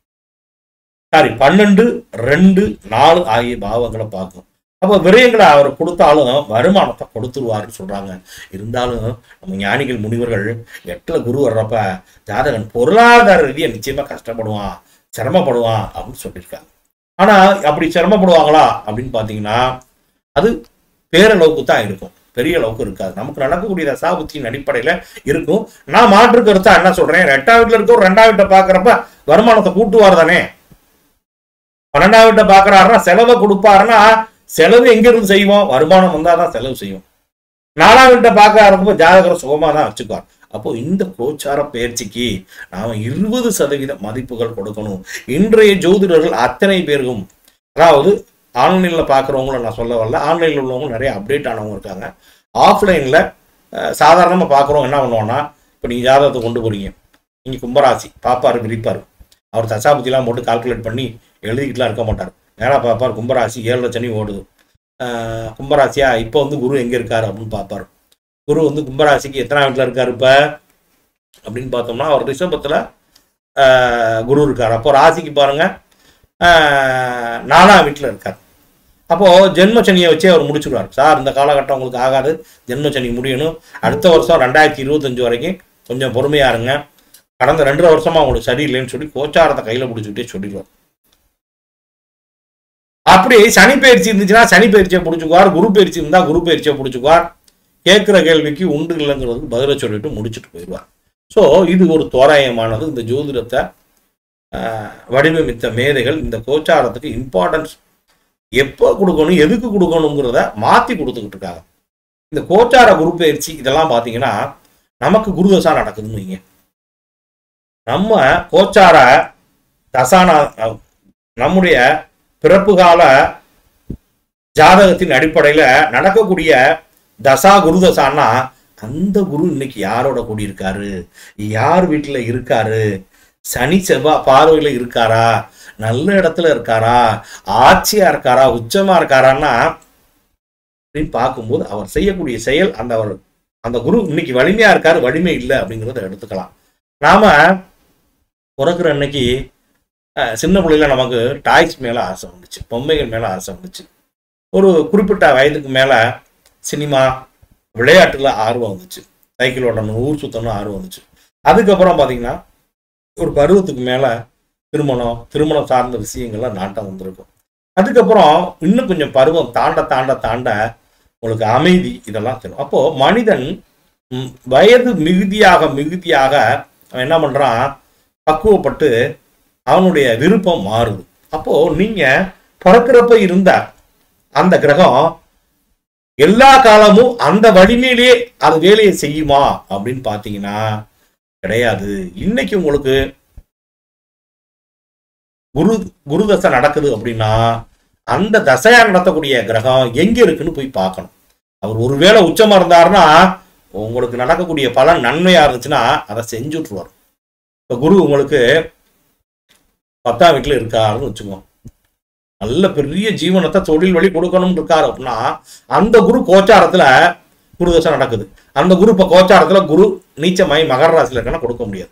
சாரி பன்னெண்டு ரெண்டு நாலு ஆகிய பாவங்களை பார்க்கும் அப்போ விரயங்களை அவர் கொடுத்தாலும் வருமானத்தை கொடுத்துருவாருன்னு சொல்றாங்க இருந்தாலும் நம்ம ஞானிகள் முனிவர்கள் எட்டுல குரு வர்றப்ப ஜாதகன் பொருளாதார ரீதியா நிச்சயமா கஷ்டப்படுவான் சிரமப்படுவான் அப்படின்னு சொல்லியிருக்காங்க ஆனா அப்படி சிரமப்படுவாங்களா அப்படின்னு பாத்தீங்கன்னா அது பேரளவுக்கு தான் இருக்கும் பெரிய அளவுக்கு இருக்காது நமக்கு நடக்கக்கூடிய தசாபுத்தியின் அடிப்படையில இருக்கும் நான் மாற்று கருத்தா என்ன சொல்றேன் எட்டாம் வீட்டுல இருக்கோ ரெண்டாம் வீட்டை பாக்குறப்ப வருமானத்தை கூட்டுவார் தானே பன்னெண்டாம் வீட்டை பாக்குறாருன்னா செலவை கொடுப்பாருன்னா செலவு எங்க இருந்து செய்வோம் வருமானம் வந்தாதான் செலவு செய்வோம் நாலாம் வீட்டை பார்க்க ஆரம்பிப்போ ஜாதகர் சுகமா தான் வச்சுக்குவார் அப்போ இந்த கோச்சார பயிற்சிக்கு நாம இருபது சதவீத மதிப்புகள் கொடுக்கணும் இன்றைய ஜோதிடர்கள் அத்தனை பேருக்கும் அதாவது ஆன்லைனில் பார்க்குறவங்கள நான் சொல்ல வரல ஆன்லைனில் உள்ளவங்க நிறைய அப்டேட் ஆனவங்க இருக்காங்க ஆஃப்லைனில் சாதாரணமாக பார்க்குறவங்க என்ன பண்ணுவோன்னா இப்போ நீங்கள் ஜாதகத்தை கொண்டு போறீங்க நீங்கள் கும்பராசி பாப்பாரு விரிப்பார் அவர் தசாபதிலாம் போட்டு கால்குலேட் பண்ணி எழுதிக்கிட்டுலாம் இருக்க மாட்டார் நேராக பார்ப்பார் கும்பராசி ஏழரை சனி ஓடுது ஆஹ் கும்பராசியா இப்போ வந்து குரு எங்கே இருக்காரு அப்படின்னு பார்ப்பார் குரு வந்து கும்பராசிக்கு எத்தனை வீட்டில் இருக்காரு இப்போ அப்படின்னு பார்த்தோம்னா அவர் ரிஷபத்தில் குரு இருக்கார் அப்போ ராசிக்கு பாருங்க ஆஹ் நாலாம் வீட்டில் இருக்கார் அப்போ ஜென்ம சனியை வச்சே அவர் முடிச்சுடுவார் சார் இந்த காலகட்டம் உங்களுக்கு ஆகாது ஜென்ம சனி முடியணும் அடுத்த வருஷம் ரெண்டாயிரத்தி இருபத்தஞ்சு வரைக்கும் கொஞ்சம் பொறுமையா இருங்க கடந்த ரெண்டரை வருஷமா உங்களுக்கு சரியில்லைன்னு சொல்லி கோச்சாரத்தை கையில பிடிச்சிக்கிட்டே சொல்லிடுவார் அப்படி சனி பயிற்சி இருந்துச்சுன்னா சனி பயிற்சியை பிடிச்சுக்குவார் குரு பயிற்சி இருந்தா குரு பயிற்சியை பிடிச்சுக்குவார் கேட்குற கேள்விக்கு உண்டு இல்லைங்கிறதுக்கு பதிலை சொல்லிட்டு முடிச்சுட்டு போயிடுவார் ஸோ இது ஒரு தோராயமானது இந்த ஜோதிடத்தை ஆஹ், வடிவமைத்த மேதைகள் இந்த கோச்சாரத்துக்கு இம்பார்ட்டன்ஸ் எப்போ கொடுக்கணும் எதுக்கு கொடுக்கணுங்கிறத மாற்றி கொடுத்துக்கிட்டு இருக்காங்க இந்த கோச்சார குரு பயிற்சி இதெல்லாம் பார்த்தீங்கன்னா நமக்கு குருதசா நடக்குதுன்னு வைங்க நம்ம கோச்சார தசானா அஹ், நம்முடைய பிறப்பு கால ஜாதகத்தின் அடிப்படையில நடக்கக்கூடிய தசா குருதசான்னா அந்த குரு இன்னைக்கு யாரோட கூடியிருக்காரு யார் வீட்டுல இருக்காரு சனி செவ்வாய் பார்வையில இருக்காரா நல்ல இடத்துல இருக்காரா ஆட்சியா இருக்காரா உச்சமா இருக்காரான்னா அப்படின்னு பார்க்கும்போது அவர் செய்யக்கூடிய செயல் அந்த அவர் அந்த குரு இன்னைக்கு வலிமையா இருக்காரு வலிமை இல்லை அப்படிங்கிறத எடுத்துக்கலாம் நாம பிறக்கிற அன்னைக்கு அஹ், சின்ன பிள்ளையில நமக்கு டாய்ஸ் மேல ஆசை வந்துச்சு பொம்மைகள் மேல ஆசை வந்துச்சு ஒரு குறிப்பிட்ட வயதுக்கு மேல சினிமா விளையாட்டுல ஆர்வம் வந்துச்சு சைக்கிள் ஓட்டணும் ஊர் சுத்தணும் ஆர்வம் வந்துச்சு அதுக்கப்புறம் பாத்தீங்கன்னா ஒரு பருவத்துக்கு மேல திருமணம் திருமணம் சார்ந்த விஷயங்கள்லாம் நாட்டம் வந்திருக்கும் அதுக்கப்புறம் இன்னும் கொஞ்சம் பருவம் தாண்ட தாண்ட தாண்ட உங்களுக்கு அமைதி இதெல்லாம் தெரியும் அப்போ மனிதன் ம், வயது மிகுதியாக மிகுதியாக அவன் என்ன பண்றான் பக்குவப்பட்டு அவனுடைய விருப்பம் மாறுது அப்போ நீங்க பிறக்கிறப்ப இருந்த அந்த கிரகம் எல்லா காலமும் அந்த வலிமையிலே அது வேலையை செய்யுமா அப்படின்னு பாத்தீங்கன்னா கிடையாது இன்னைக்கு உங்களுக்கு குரு குரு தசை நடக்குது அப்படின்னா அந்த தசையா நடத்தக்கூடிய கிரகம் எங்க இருக்குன்னு போய் பார்க்கணும் அவர் ஒருவேளை உச்சமா இருந்தாருன்னா உங்களுக்கு நடக்கக்கூடிய பலன் நன்மையா இருந்துச்சுன்னா அதை செஞ்சு விட்டுருவார் இப்ப குரு உங்களுக்கு பத்தாம் வீட்டுல இருக்காருன்னு வச்சுக்கோங்க நல்ல பெரிய ஜீவனத்தை தொழில் வழி கொடுக்கணும்னு இருக்காரு அப்படின்னா அந்த குரு கோச்சாரத்துல குரு தசை நடக்குது அந்த குரு இப்ப கோச்சாரத்துல குரு நீச்சமாயி மகர ராசியில இருக்கனா கொடுக்க முடியாது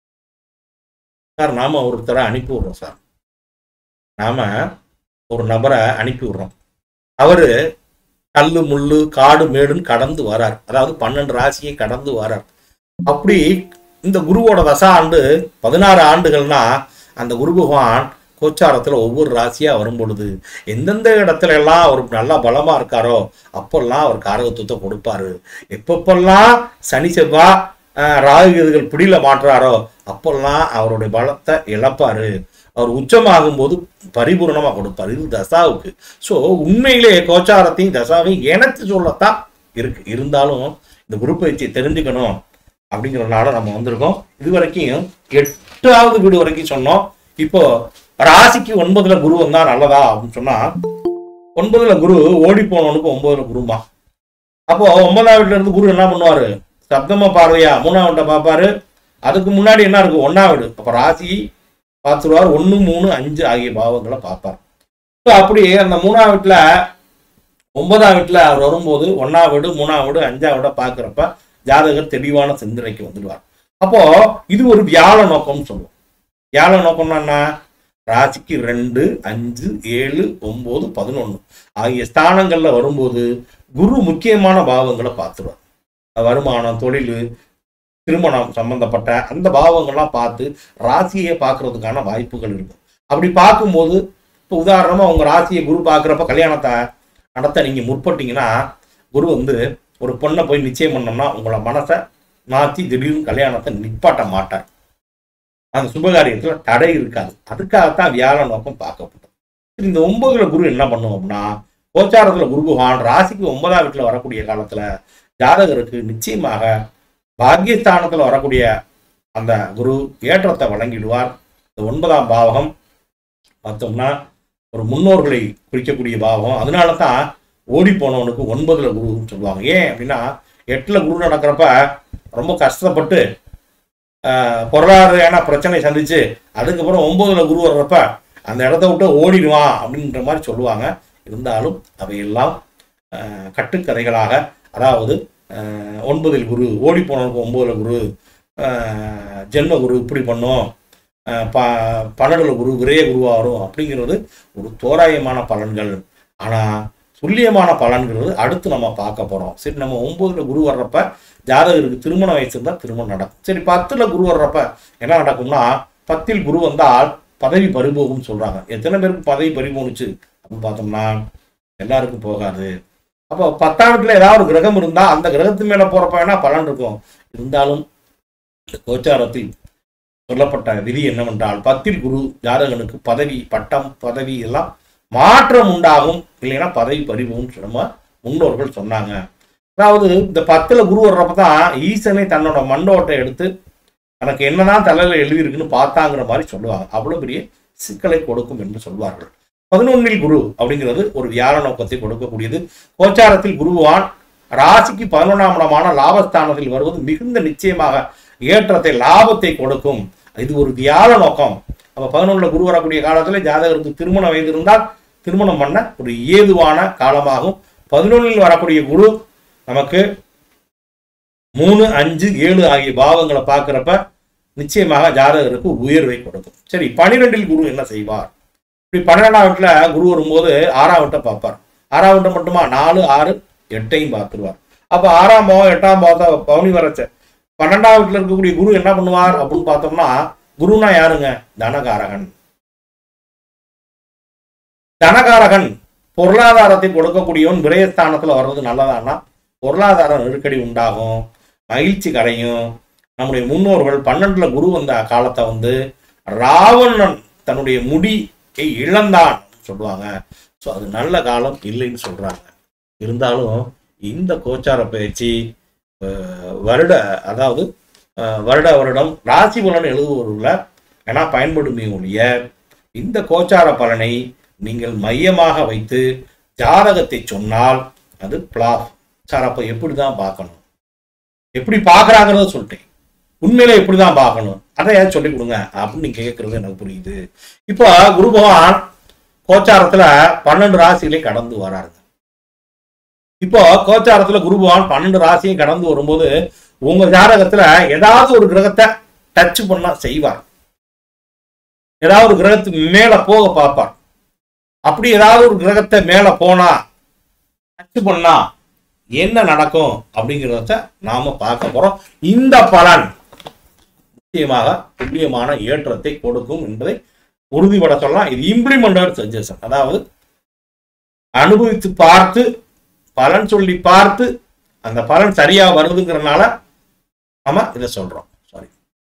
சார் நாம ஒருத்தரை அனுப்பி விடுறோம் சார் நாம ஒரு நபரை அனுப்பி விடுறோம் அவரு கல்லு முள்ளு காடு மேடுன்னு கடந்து வரார் அதாவது பன்னெண்டு ராசியை கடந்து வரார் அப்படி இந்த குருவோட தசா ஆண்டு பதினாறு ஆண்டுகள்னா அந்த குரு பகவான் கோச்சாரத்துல ஒவ்வொரு ராசியா வரும் பொழுது எந்தெந்த இடத்துல எல்லாம் அவர் நல்லா பலமா இருக்காரோ அப்பெல்லாம் அவர் காரகத்துவத்தை கொடுப்பாரு எப்பப்பெல்லாம் சனி செவ்வாய் ஆஹ், ராகு கேதுகள் பிடியில மாட்டுறாரோ அப்பெல்லாம் அவருடைய பலத்தை இழப்பாரு அவர் உச்சமாகும் போது பரிபூர்ணமா கொடுப்பார் இது தசாவுக்கு ஸோ உண்மையிலே கோச்சாரத்தையும் தசாவையும் இணைத்து சொல்லத்தான் இருக்கு இருந்தாலும் இந்த குரு பயிற்சியை தெரிஞ்சுக்கணும் அப்படிங்கிறனால நம்ம வந்திருக்கோம் இது வரைக்கும் எட்டாவது வீடு வரைக்கும் சொன்னோம் இப்போ ராசிக்கு ஒன்பதுல குரு வந்தா நல்லதா அப்படின்னு சொன்னா ஒன்பதுல குரு ஓடி போனவனுக்கு ஒன்பதுல குருமா அப்போ ஒன்பதாம் வீட்டுல இருந்து குரு என்ன பண்ணுவாரு சப்தம பார்வையா மூணாம் வீட்டை பார்ப்பாரு அதுக்கு முன்னாடி என்ன இருக்கு ஒன்னாம் வீடு அப்ப ராசி பார்த்துருவார் ஒன்று மூணு அஞ்சு ஆகிய பாவங்களை பார்ப்பார் ஸோ அப்படி அந்த மூணாம் வீட்டுல ஒன்பதாம் வீட்டுல அவர் வரும்போது ஒன்னாம் வீடு மூணாம் வீடு அஞ்சாம் வீட பார்க்குறப்ப ஜாதகர் தெளிவான சிந்தனைக்கு வந்துடுவார் அப்போ இது ஒரு வியாழ நோக்கம்னு சொல்லுவோம் வியாழ நோக்கம்னா என்ன ராசிக்கு ரெண்டு அஞ்சு ஏழு ஒன்பது பதினொன்று ஆகிய ஸ்தானங்கள்ல வரும்போது குரு முக்கியமான பாவங்களை பார்த்துருவார் வருமானம் தொழில் திருமணம் சம்பந்தப்பட்ட அந்த பாவங்கள்லாம் பார்த்து ராசியை பார்க்கறதுக்கான வாய்ப்புகள் இருக்கும் அப்படி பார்க்கும்போது இப்போ உதாரணமா உங்க ராசியை குரு பார்க்குறப்ப கல்யாணத்தை நடத்த நீங்க முற்பட்டீங்கன்னா குரு வந்து ஒரு பொண்ணை போய் நிச்சயம் பண்ணோம்னா உங்களை மனசை மாற்றி திடீர்னு கல்யாணத்தை நிப்பாட்ட மாட்டார் அந்த சுபகாரியத்துல தடை இருக்காது அதுக்காகத்தான் வியாழ நோக்கம் பார்க்கப்பட்டது சரி, இந்த ஒன்பதுல குரு என்ன பண்ணும் அப்படின்னா கோச்சாரத்துல குரு பகவான் ராசிக்கு ஒன்பதாம் வீட்டுல வரக்கூடிய காலத்துல ஜாதகருக்கு நிச்சயமாக பாக்கியஸ்தானத்துல வரக்கூடிய அந்த குரு ஏற்றத்தை வழங்கிடுவார் இந்த ஒன்பதாம் பாவகம் பார்த்தோம்னா ஒரு முன்னோர்களை குறிக்கக்கூடிய பாவம் அதனால தான் ஓடி போனவனுக்கு ஒன்பதுல குருன்னு சொல்லுவாங்க ஏன் அப்படின்னா எட்டுல குரு நடக்கிறப்ப ரொம்ப கஷ்டப்பட்டு ஆஹ், பொருளாதார பிரச்சனை சந்திச்சு அதுக்கப்புறம் ஒன்பதுல குரு வர்றப்ப அந்த இடத்த விட்டு ஓடிடுவான் அப்படின்ற மாதிரி சொல்லுவாங்க இருந்தாலும் அவையெல்லாம் ஆஹ், கட்டுக்கதைகளாக அதாவது ஆஹ், ஒன்பதில் குரு ஓடி போனவனுக்கு ஒன்பதுல குரு ஆஹ், ஜென்ம குரு இப்படி பண்ணும் ஆஹ், ப பன்னெண்டுல குரு விரய குருவா வரும் அப்படிங்கிறது ஒரு தோராயமான பலன்கள் ஆனா துல்லியமான பலன்கிறது அடுத்து நம்ம பார்க்க போறோம் சரி நம்ம ஒன்பதுல குரு வர்றப்ப ஜாதகருக்கு திருமண வயசு இருந்தால் திருமணம் நடக்கும் சரி பத்துல குரு வர்றப்ப என்ன நடக்கும்னா பத்தில் குரு வந்தால் பதவி பறிபோகும்னு சொல்றாங்க எத்தனை பேருக்கு பதவி பறிபோணுச்சு அப்படின்னு பார்த்தோம்னா எல்லாருக்கும் போகாது அப்போ பத்தாம் வீட்டுல ஏதாவது ஒரு கிரகம் இருந்தா அந்த கிரகத்து மேல போறப்ப வேணா பலன் இருக்கும் இருந்தாலும் இந்த கோச்சாரத்தில் சொல்லப்பட்ட விதி என்னவென்றால் பத்தில் குரு ஜாதகனுக்கு பதவி பட்டம் பதவி எல்லாம் மாற்றம் உண்டாகும் இல்லைன்னா பதவி பறிவும் நம்ம முன்னோர்கள் சொன்னாங்க அதாவது இந்த பத்துல குரு வர்றப்ப தான் ஈசனை தன்னோட மண்டோட்டை எடுத்து தனக்கு என்னதான் தலையில எழுதியிருக்குன்னு பார்த்தாங்கிற மாதிரி சொல்லுவாங்க அவ்வளவு பெரிய சிக்கலை கொடுக்கும் என்று சொல்வார்கள் பதினொன்னில் குரு அப்படிங்கிறது ஒரு வியாழ நோக்கத்தை கொடுக்கக்கூடியது கோச்சாரத்தில் குருவான் ராசிக்கு பதினொன்றாம் இடமான லாபஸ்தானத்தில் வருவது மிகுந்த நிச்சயமாக ஏற்றத்தை லாபத்தை கொடுக்கும் இது ஒரு வியாழ நோக்கம் அப்ப பதினொன்றுல குரு வரக்கூடிய காலத்துல ஜாதகருக்கு திருமண வயது இருந்தால் திருமணம் பண்ண ஒரு ஏதுவான காலமாகும் பதினொன்றில் வரக்கூடிய குரு நமக்கு மூணு அஞ்சு ஏழு ஆகிய பாவங்களை பார்க்கிறப்ப நிச்சயமாக ஜாதகருக்கு உயர்வை கொடுக்கும் சரி பனிரெண்டில் குரு என்ன செய்வார் இப்படி பன்னிரெண்டாம் வீட்டுல குரு வரும்போது ஆறாம் வீட்டை பார்ப்பார் ஆறாம் வீட்டை மட்டுமா நாலு ஆறு எட்டையும் பார்த்துருவார் அப்ப ஆறாம் பாவம் எட்டாம் பாவத்தை பவனி வரச்ச பன்னெண்டாம் வீட்டுல இருக்கக்கூடிய குரு என்ன பண்ணுவார் அப்படின்னு பார்த்தோம்னா குருனா யாருங்க தனகாரகன் தனகாரகன் பொருளாதாரத்தை கொடுக்கக்கூடியவன் விரயஸ்தானத்துல வர்றது நல்லதான்னா பொருளாதார நெருக்கடி உண்டாகும் மகிழ்ச்சி கரையும் நம்முடைய முன்னோர்கள் பன்னெண்டுல குரு வந்த காலத்தை வந்து ராவணன் தன்னுடைய முடியை இழந்தான் சொல்லுவாங்க ஸோ அது நல்ல காலம் இல்லைன்னு சொல்றாங்க இருந்தாலும் இந்த கோச்சார பயிற்சி அஹ், வருட அதாவது அஹ், வருட வருடம் ராசி பலன் எழுதுவதில் ஏன்னா பயன்படுமே ஒழிய இந்த கோச்சார பலனை நீங்கள் மையமாக வைத்து ஜாதகத்தை சொன்னால் அது பிளாப் சார் அப்போ எப்படி தான் பார்க்கணும் எப்படி பார்க்குறாங்கிறத சொல்லிட்டேன் உண்மையில எப்படி தான் பார்க்கணும் அதை ஏன் சொல்லிக் கொடுங்க அப்படின்னு நீங்க கேட்கறது எனக்கு புரியுது இப்போ குரு பகவான் கோச்சாரத்துல பன்னெண்டு ராசிகளையும் கடந்து வராருங்க இப்போ கோச்சாரத்துல குரு பகவான் பன்னெண்டு ராசியும் கடந்து வரும்போது உங்க ஜாதகத்துல ஏதாவது ஒரு கிரகத்தை டச் பண்ணா செய்வார் ஏதாவது ஒரு கிரகத்துக்கு மேல போக பார்ப்பார் அப்படி ஏதாவது ஒரு கிரகத்தை மேல போனா டச் பண்ணா என்ன நடக்கும் அப்படிங்கிறத நாம பார்க்க போறோம் இந்த பலன் நிச்சயமாக துல்லியமான ஏற்றத்தை கொடுக்கும் என்பதை உறுதிப்பட சொல்லலாம் இது இம்ப்ளிமெண்டட் சஜஷன் அதாவது அனுபவித்து பார்த்து பலன் சொல்லி பார்த்து அந்த பலன் சரியா வருதுங்கிறனால நாம இதை சொல்றோம் சாரி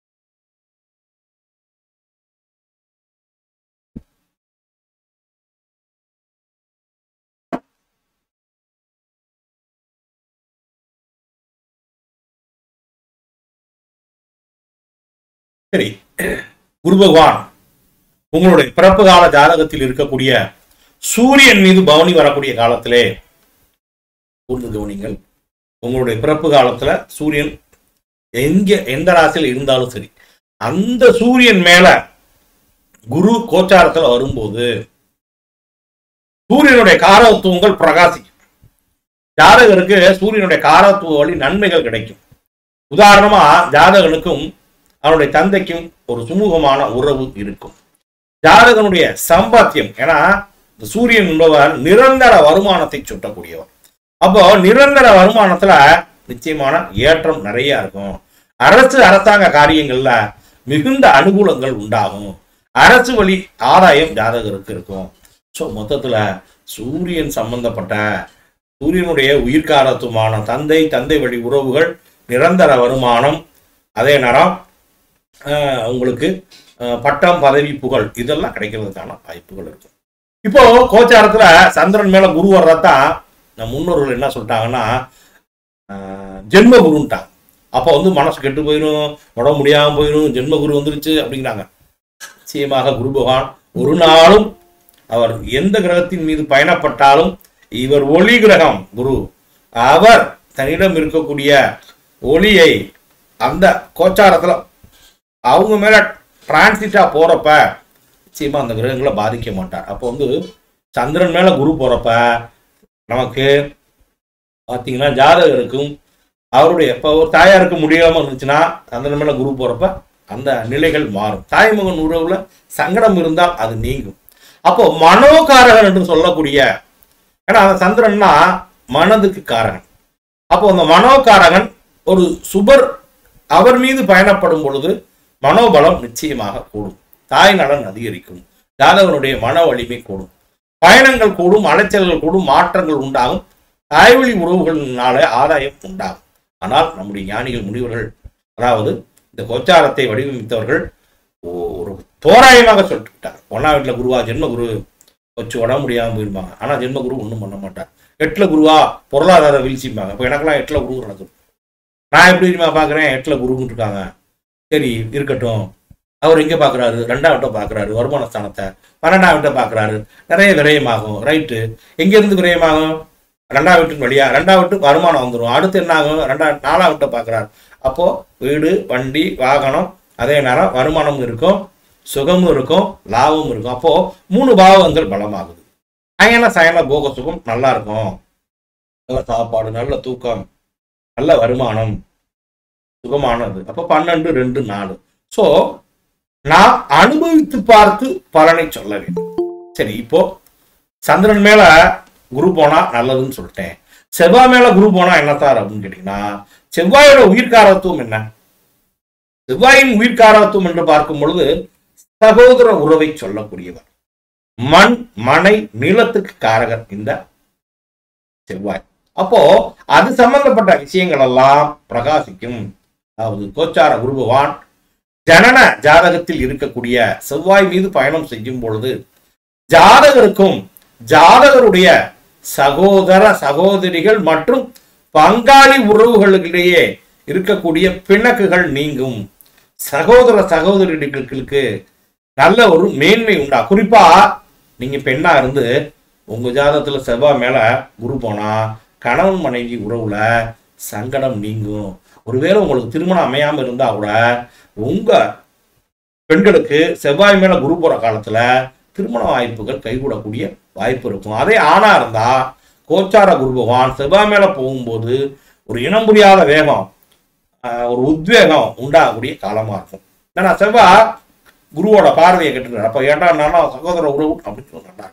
சரி குரு பகவான் உங்களுடைய பிறப்பு கால ஜாதகத்தில் இருக்கக்கூடிய சூரியன் மீது பவனி வரக்கூடிய காலத்திலே கூர்ந்து கவனிங்கள் உங்களுடைய பிறப்பு காலத்துல சூரியன் எங்க எந்த ராசியில் இருந்தாலும் சரி அந்த சூரியன் மேல குரு கோச்சாரத்துல வரும்போது சூரியனுடைய காரத்துவங்கள் பிரகாசிக்கும் ஜாதகருக்கு சூரியனுடைய காரத்துவ வழி நன்மைகள் கிடைக்கும் உதாரணமா ஜாதகனுக்கும் அவனுடைய தந்தைக்கும் ஒரு சுமூகமான உறவு இருக்கும் ஜாதகனுடைய சம்பாத்தியம் ஏன்னா இந்த சூரியன் என்பவர் நிரந்தர வருமானத்தை சுட்டக்கூடியவர் அப்போ நிரந்தர வருமானத்துல நிச்சயமான ஏற்றம் நிறைய இருக்கும் அரசு அரசாங்க காரியங்கள்ல மிகுந்த அனுகூலங்கள் உண்டாகும் அரசு வழி ஆதாயம் ஜாதகருக்கு இருக்கும் ஸோ மொத்தத்துல சூரியன் சம்பந்தப்பட்ட சூரியனுடைய உயிர்காரத்துவமான தந்தை தந்தை வழி உறவுகள் நிரந்தர வருமானம் அதே நேரம் ஆஹ், உங்களுக்கு ஆஹ், பட்டம் பதவி புகழ் இதெல்லாம் கிடைக்கிறதுக்கான வாய்ப்புகள் இருக்கும் இப்போ கோச்சாரத்துல சந்திரன் மேல குரு வர்றதான் நம்ம முன்னோர்கள் என்ன சொல்லிட்டாங்கன்னா ஆஹ், ஜென்ம குருன்ட்டாங்க அப்போ வந்து மனசு கெட்டு போயிடும் உடம்பு முடியாம போயிடும் ஜென்ம குரு வந்துருச்சு அப்படிங்கிறாங்க நிச்சயமாக குரு பகவான் ஒரு நாளும் அவர் எந்த கிரகத்தின் மீது பயணப்பட்டாலும் இவர் ஒளி கிரகம் குரு அவர் தன்னிடம் இருக்கக்கூடிய ஒளியை அந்த கோச்சாரத்துல அவங்க மேல டிரான்சிட்டா போறப்ப நிச்சயமா அந்த கிரகங்களை பாதிக்க மாட்டார் அப்போ வந்து சந்திரன் மேல குரு போறப்ப நமக்கு பார்த்தீங்கன்னா ஜாதகருக்கும் அவருடைய இப்போ ஒரு தாயாருக்கு முடியாம இருந்துச்சுன்னா சந்திரன் மேல குரு போறப்ப அந்த நிலைகள் மாறும் தாய்மகன் உறவுல சங்கடம் இருந்தால் அது நீங்கும் அப்போ மனோகாரகன் என்று சொல்லக்கூடிய ஏன்னா அந்த சந்திரன்னா மனதுக்கு காரகன் அப்போ அந்த மனோகாரகன் ஒரு சுபர் அவர் மீது பயணப்படும் பொழுது மனோபலம் நிச்சயமாக கூடும் தாய் நலன் அதிகரிக்கும் ஜாதகனுடைய மன வலிமை கூடும் பயணங்கள் கூடும் அலைச்சல்கள் கூடும் மாற்றங்கள் உண்டாகும் தாய்வழி உறவுகளினாலே ஆதாயம் உண்டாகும் ஆனால் நம்முடைய ஞானிகள் முனிவர்கள் அதாவது இந்த கோச்சாரத்தை வடிவமைத்தவர்கள் ஓ- ஒரு தோராயமாக சொல்லிட்டு விட்டார் ஒன்னாம் வீட்டில் குருவா ஜென்ம குரு வச்சு உடம்பு முடியாமல் போயிருப்பாங்க ஆனால் ஜென்ம குரு ஒன்றும் பண்ண மாட்டார் எட்டில் குருவா பொருளாதார வீழ்ச்சிம்பாங்க இப்போ எனக்கெல்லாம் எட்டில் குரு நடக்குது நான் எப்படி தெரியுமா பார்க்குறேன் எட்டில் குருன்னு இருக்காங்க சரி இருக்கட்டும் அவர் எங்கே பார்க்குறாரு ரெண்டாம் வீட்டை பார்க்குறாரு வருமான ஸ்தானத்தை பன்னெண்டாம் வீட்டை பார்க்குறாரு நிறைய விரயமாகும் ரைட்டு எங்கேருந்து விரயமாகும் ரெண்டாம் வீட்டுக்கு வழியா ரெண்டாம் வீட்டுக்கு வருமானம் வந்துடும் அடுத்து என்ன ஆகும் ரெண்டாம் நாலாம் வீட்டை பார்க்குறாரு அப்போ வீடு வண்டி வாகனம் அதே நேரம் வருமானமும் இருக்கும் சுகமும் இருக்கும் லாபமும் இருக்கும் அப்போ மூணு பாவங்கள் பலமாகுது அயன சயன போக சுகம் நல்லா இருக்கும் நல்ல சாப்பாடு நல்ல தூக்கம் நல்ல வருமானம் சுகமானது அப்போ பன்னெண்டு ரெண்டு நாலு ஸோ நான் அனுபவித்து பார்த்து பலனை சொல்ல வேண்டும் சரி இப்போ சந்திரன் மேல குரு போனா நல்லதுன்னு சொல்லிட்டேன் செவ்வாய் மேல குரு போனா என்ன சார் அப்படின்னு கேட்டீங்கன்னா செவ்வாயோட உயிர்காரத்துவம் என்ன செவ்வாயின் உயிர்காரத்துவம் என்று பார்க்கும் பொழுது சகோதர உறவை சொல்லக்கூடியவர் மண் மனை நிலத்துக்கு காரகர் இந்த செவ்வாய் அப்போ அது சம்பந்தப்பட்ட விஷயங்கள் எல்லாம் பிரகாசிக்கும் அதாவது கோச்சார குரு பகவான் ஜனன ஜாதகத்தில் இருக்கக்கூடிய செவ்வாய் மீது பயணம் செய்யும் பொழுது ஜாதகருக்கும் ஜாதகருடைய சகோதர சகோதரிகள் மற்றும் பங்காளி உறவுகளிடையே இருக்கக்கூடிய பிணக்குகள் நீங்கும் சகோதர சகோதரிகளுக்கு நல்ல ஒரு மேன்மை உண்டா குறிப்பா நீங்க பெண்ணா இருந்து உங்க ஜாதகத்துல செவ்வாய் மேல குரு போனா கணவன் மனைவி உறவுல சங்கடம் நீங்கும் ஒருவேளை உங்களுக்கு திருமணம் அமையாம இருந்தா கூட உங்க பெண்களுக்கு செவ்வாய் மேல குரு போற காலத்துல திருமண வாய்ப்புகள் கைகூடக்கூடிய வாய்ப்பு இருக்கும் அதே ஆணா இருந்தா கோச்சார குரு பகவான் செவ்வாய் மேல போகும்போது ஒரு இனம் புரியாத வேகம் ஆஹ், ஒரு உத்வேகம் உண்டாகக்கூடிய காலமா இருக்கும் ஏன்னா செவ்வாய் குருவோட பார்வையை கட்டுறாரு அப்ப ஏட்டான்னா சகோதர உறவு அப்படின்னு சொன்னாங்க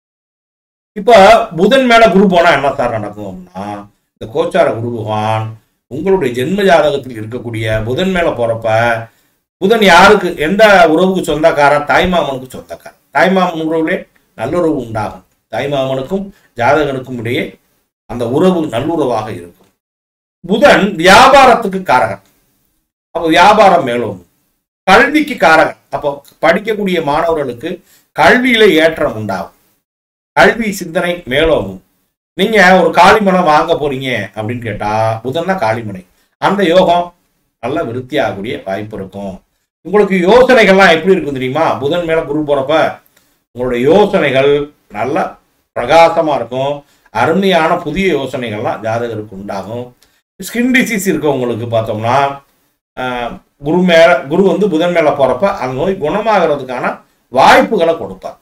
இப்ப புதன் மேல குரு போனா என்ன சார் நடக்கும் அப்படின்னா இந்த கோச்சார குரு பகவான் உங்களுடைய ஜென்ம ஜாதகத்தில் இருக்கக்கூடிய புதன் மேல போறப்ப புதன் யாருக்கு எந்த உறவுக்கு சொந்தக்காரன் தாய்மாமனுக்கு சொந்தக்காரன் தாய்மாமன் உறவுலே நல்லுறவு உண்டாகும் தாய்மாமனுக்கும் ஜாதகனுக்கும் இடையே அந்த உறவு நல்லுறவாக இருக்கும் புதன் வியாபாரத்துக்கு காரகன் அப்போ வியாபாரம் மேலும் கல்விக்கு காரகன் அப்போ படிக்கக்கூடிய மாணவர்களுக்கு கல்வியில ஏற்றம் உண்டாகும் கல்வி சிந்தனை மேலோங்கும் நீங்க ஒரு காளிமனை வாங்க போறீங்க அப்படின்னு கேட்டா புதன் தான் காளிமனை அந்த யோகம் நல்ல விருத்தியாகக்கூடிய வாய்ப்பு இருக்கும் உங்களுக்கு யோசனைகள்லாம் எப்படி இருக்கும் தெரியுமா புதன் மேல குரு போறப்ப உங்களுடைய யோசனைகள் நல்ல பிரகாசமா இருக்கும் அருமையான புதிய யோசனைகள்லாம் ஜாதகருக்கு உண்டாகும் ஸ்கின் டிசீஸ் இருக்கவங்களுக்கு பார்த்தோம்னா ஆஹ், குரு மேல குரு வந்து புதன் மேல போறப்ப அந்த நோய் குணமாகிறதுக்கான வாய்ப்புகளை கொடுப்பார்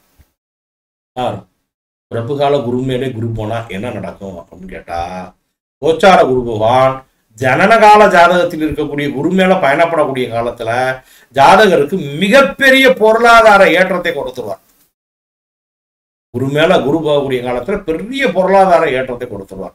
யார் பிறப்பு கால குரு மேலே குரு போனா என்ன நடக்கும் அப்படின்னு கேட்டா கோச்சார குரு பகவான் ஜனனகால ஜாதகத்தில் இருக்கக்கூடிய குரு மேல பயணப்படக்கூடிய காலத்துல ஜாதகருக்கு மிகப்பெரிய பொருளாதார ஏற்றத்தை கொடுத்துருவார் குரு மேல குரு போகக்கூடிய காலத்துல பெரிய பொருளாதார ஏற்றத்தை கொடுத்துருவார்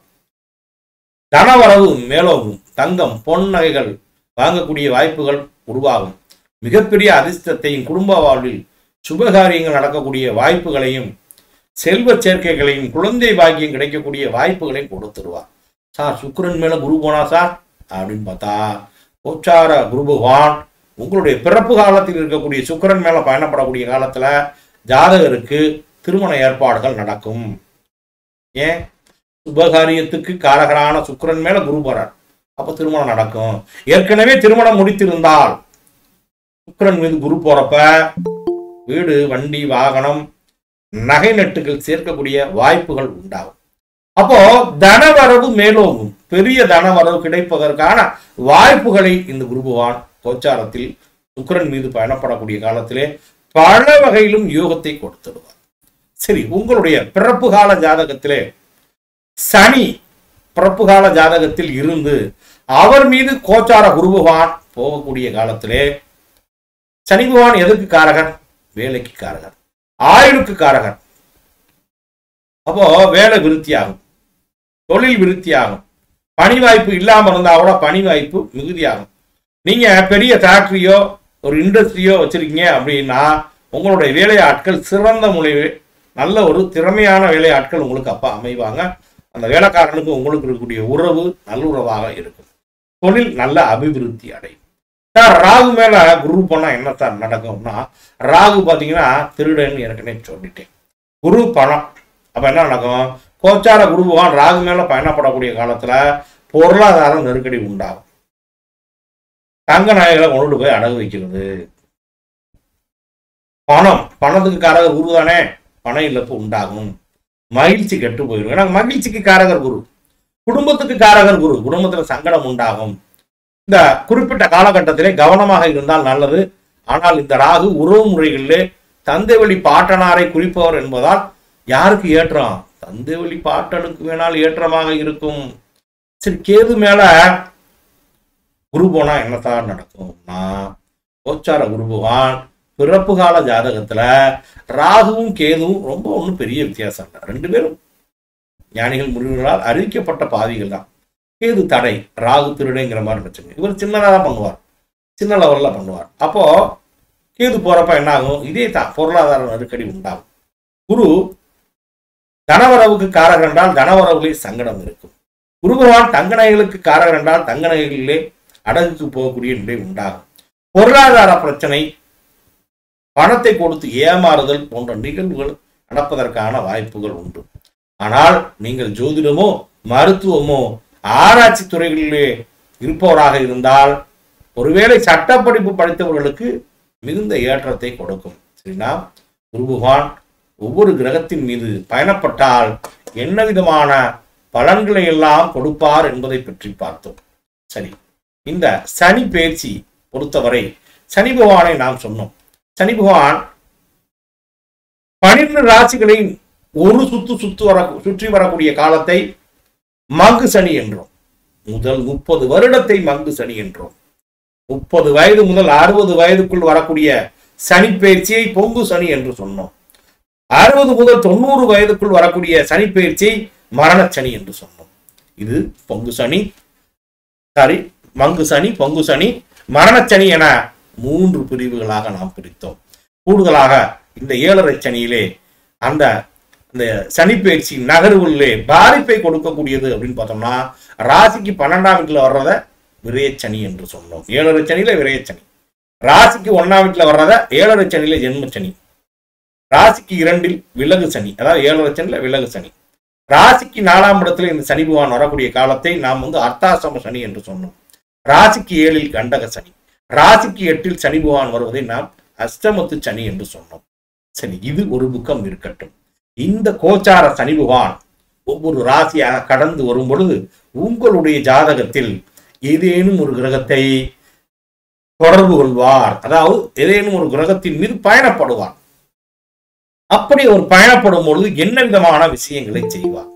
தனவரவு மேலோகும் தங்கம் பொன் நகைகள் வாங்கக்கூடிய வாய்ப்புகள் உருவாகும் மிகப்பெரிய அதிர்ஷ்டத்தையும் குடும்ப வாழ்வில் சுபகாரியங்கள் நடக்கக்கூடிய வாய்ப்புகளையும் செல்வ சேர்க்கைகளையும் குழந்தை பாக்கியம் கிடைக்கக்கூடிய வாய்ப்புகளையும் கொடுத்துருவார் சார் சுக்கிரன் மேல குரு போனா சார் அப்படின்னு பார்த்தா கோச்சார குரு பகவான் உங்களுடைய பிறப்பு காலத்தில் இருக்கக்கூடிய சுக்கிரன் மேல பயணப்படக்கூடிய காலத்துல ஜாதகருக்கு திருமண ஏற்பாடுகள் நடக்கும் ஏன் சுபகாரியத்துக்கு காரகரான சுக்கிரன் மேல குரு போறார் அப்ப திருமணம் நடக்கும் ஏற்கனவே திருமணம் முடித்திருந்தால் சுக்கிரன் மீது குரு போறப்ப வீடு வண்டி வாகனம் நகை நட்டுகள் சேர்க்கக்கூடிய வாய்ப்புகள் உண்டாகும் அப்போ தனவரவு மேலோங்கும் பெரிய தனவரவு கிடைப்பதற்கான வாய்ப்புகளை இந்த குரு பகவான் கோச்சாரத்தில் சுக்கிரன் மீது பயணப்படக்கூடிய காலத்திலே பல வகையிலும் யோகத்தை கொடுத்துடுவார் சரி உங்களுடைய பிறப்பு கால ஜாதகத்திலே சனி பிறப்பு கால ஜாதகத்தில் இருந்து அவர் மீது கோச்சார குரு பகவான் போகக்கூடிய காலத்திலே சனி பகவான் எதற்கு காரகர் வேலைக்கு காரகர் ஆயுளுக்கு காரகர் அப்போ வேலை விருத்தியாகும் தொழில் விருத்தியாகும் பணி வாய்ப்பு இல்லாம இருந்தா கூட பணி வாய்ப்பு மிகுதியாகும் நீங்க பெரிய ஃபேக்டரியோ ஒரு இண்டஸ்ட்ரியோ வச்சிருக்கீங்க அப்படின்னா உங்களுடைய வேலையாட்கள் சிறந்த முறையில் நல்ல ஒரு திறமையான வேலையாட்கள் உங்களுக்கு அப்பா அமைவாங்க அந்த வேலைக்காரனுக்கு உங்களுக்கு இருக்கக்கூடிய உறவு நல்லுறவாக இருக்கும் தொழில் நல்ல அபிவிருத்தி அடையும் சார் ராகு மேல குரு போனா என்ன சார் நடக்கும்னா ராகு பாத்தீங்கன்னா திருடன்னு ஏற்கனவே சொல்லிட்டேன் குரு பணம் அப்ப என்ன நடக்கும் கோச்சார குரு பகவான் ராகு மேல பயணப்படக்கூடிய காலத்துல பொருளாதார நெருக்கடி உண்டாகும் தங்க நகைகளை கொண்டு போய் அடகு வைக்கிறது பணம் பணத்துக்கு காரகர் குரு தானே பண இழப்பு உண்டாகும் மகிழ்ச்சி கெட்டு போயிடும் ஏன்னா மகிழ்ச்சிக்கு காரகர் குரு குடும்பத்துக்கு காரகர் குரு குடும்பத்துல சங்கடம் உண்டாகும் இந்த குறிப்பிட்ட காலகட்டத்திலே கவனமாக இருந்தால் நல்லது ஆனால் இந்த ராகு உறவு முறைகளிலே தந்தை வழி பாட்டனாரை குறிப்பவர் என்பதால் யாருக்கு ஏற்றம் தந்தை வழி பாட்டனுக்கு வேணால் ஏற்றமாக இருக்கும் சரி கேது மேல குரு போனா என்னத்தான் நடக்கும்னா கோச்சார குரு பகவான் பிறப்பு கால ஜாதகத்துல ராகுவும் கேதுவும் ரொம்ப ஒன்றும் பெரிய வித்தியாசம் இல்லை ரெண்டு பேரும் ஞானிகள் முருகர்களால் அறிவிக்கப்பட்ட பாவிகள் தான் கேது தடை ராகு திருடைங்கிற மாதிரி வச்சுங்க இவர் சின்னதாக தான் பண்ணுவார் சின்ன லெவலில் பண்ணுவார் அப்போ கேது போறப்ப என்ன ஆகும் இதே தான் பொருளாதார நெருக்கடி உண்டாகும் குரு தனவரவுக்கு காரகர் என்றால் தனவரவுகளில் சங்கடம் இருக்கும் குரு பகவான் தங்க நகைகளுக்கு காரகர் என்றால் தங்க நகைகளிலே அடகுக்கு போகக்கூடிய நிலை உண்டாகும் பொருளாதார பிரச்சனை பணத்தை கொடுத்து ஏமாறுதல் போன்ற நிகழ்வுகள் நடப்பதற்கான வாய்ப்புகள் உண்டு ஆனால் நீங்கள் ஜோதிடமோ மருத்துவமோ ஆராய்ச்சி துறைகளிலே இருப்பவராக இருந்தால் ஒருவேளை சட்டப்படிப்பு படித்தவர்களுக்கு மிகுந்த ஏற்றத்தை கொடுக்கும் சரிங்களா குரு பகவான் ஒவ்வொரு கிரகத்தின் மீது பயணப்பட்டால் என்ன விதமான பலன்களை எல்லாம் கொடுப்பார் என்பதை பற்றி பார்த்தோம் சரி இந்த சனி பயிற்சி பொறுத்தவரை சனி பகவானை நாம் சொன்னோம் சனி பகவான் பன்னிரண்டு ராசிகளையும் ஒரு சுத்து சுத்து வர சுற்றி வரக்கூடிய காலத்தை மங்கு சனி என்றோம் முதல் முப்பது வருடத்தை மங்கு சனி என்றோம் முப்பது வயது முதல் அறுபது வயதுக்குள் வரக்கூடிய சனி பயிற்சியை பொங்கு சனி என்று சொன்னோம் அறுபது முதல் தொண்ணூறு வயதுக்குள் வரக்கூடிய சனி பயிற்சியை மரண சனி என்று சொன்னோம் இது பொங்கு சனி சாரி மங்கு சனி பொங்கு சனி மரணச்சனி என மூன்று பிரிவுகளாக நாம் பிரித்தோம் கூடுதலாக இந்த ஏழரை சனியிலே அந்த இந்த சனி பயிற்சி நகர்வுகளிலே பாதிப்பை கொடுக்கக்கூடியது அப்படின்னு பார்த்தோம்னா ராசிக்கு பன்னெண்டாம் வீட்டுல வர்றத விரயச்சனி என்று சொன்னோம் ஏழரை சனியில விரயச்சனி ராசிக்கு ஒன்னாம் வீட்டுல வர்றத ஏழரை சனியில ஜென்மச்சனி ராசிக்கு இரண்டில் விலகு சனி அதாவது ஏழரை சனியில விலகு சனி ராசிக்கு நாலாம் இடத்துல இந்த சனி பகவான் வரக்கூடிய காலத்தை நாம் வந்து அர்த்தாசம சனி என்று சொன்னோம் ராசிக்கு ஏழில் கண்டக சனி ராசிக்கு எட்டில் சனி பகவான் வருவதை நாம் அஷ்டமத்து சனி என்று சொன்னோம் சரி இது ஒரு புக்கம் இருக்கட்டும் இந்த கோச்சார சனி பகவான் ஒவ்வொரு ராசியாக கடந்து வரும் பொழுது உங்களுடைய ஜாதகத்தில் ஏதேனும் ஒரு கிரகத்தை தொடர்பு கொள்வார் அதாவது ஏதேனும் ஒரு கிரகத்தின் மீது பயணப்படுவார் அப்படி அவர் பயணப்படும் பொழுது என்ன விதமான விஷயங்களை செய்வார்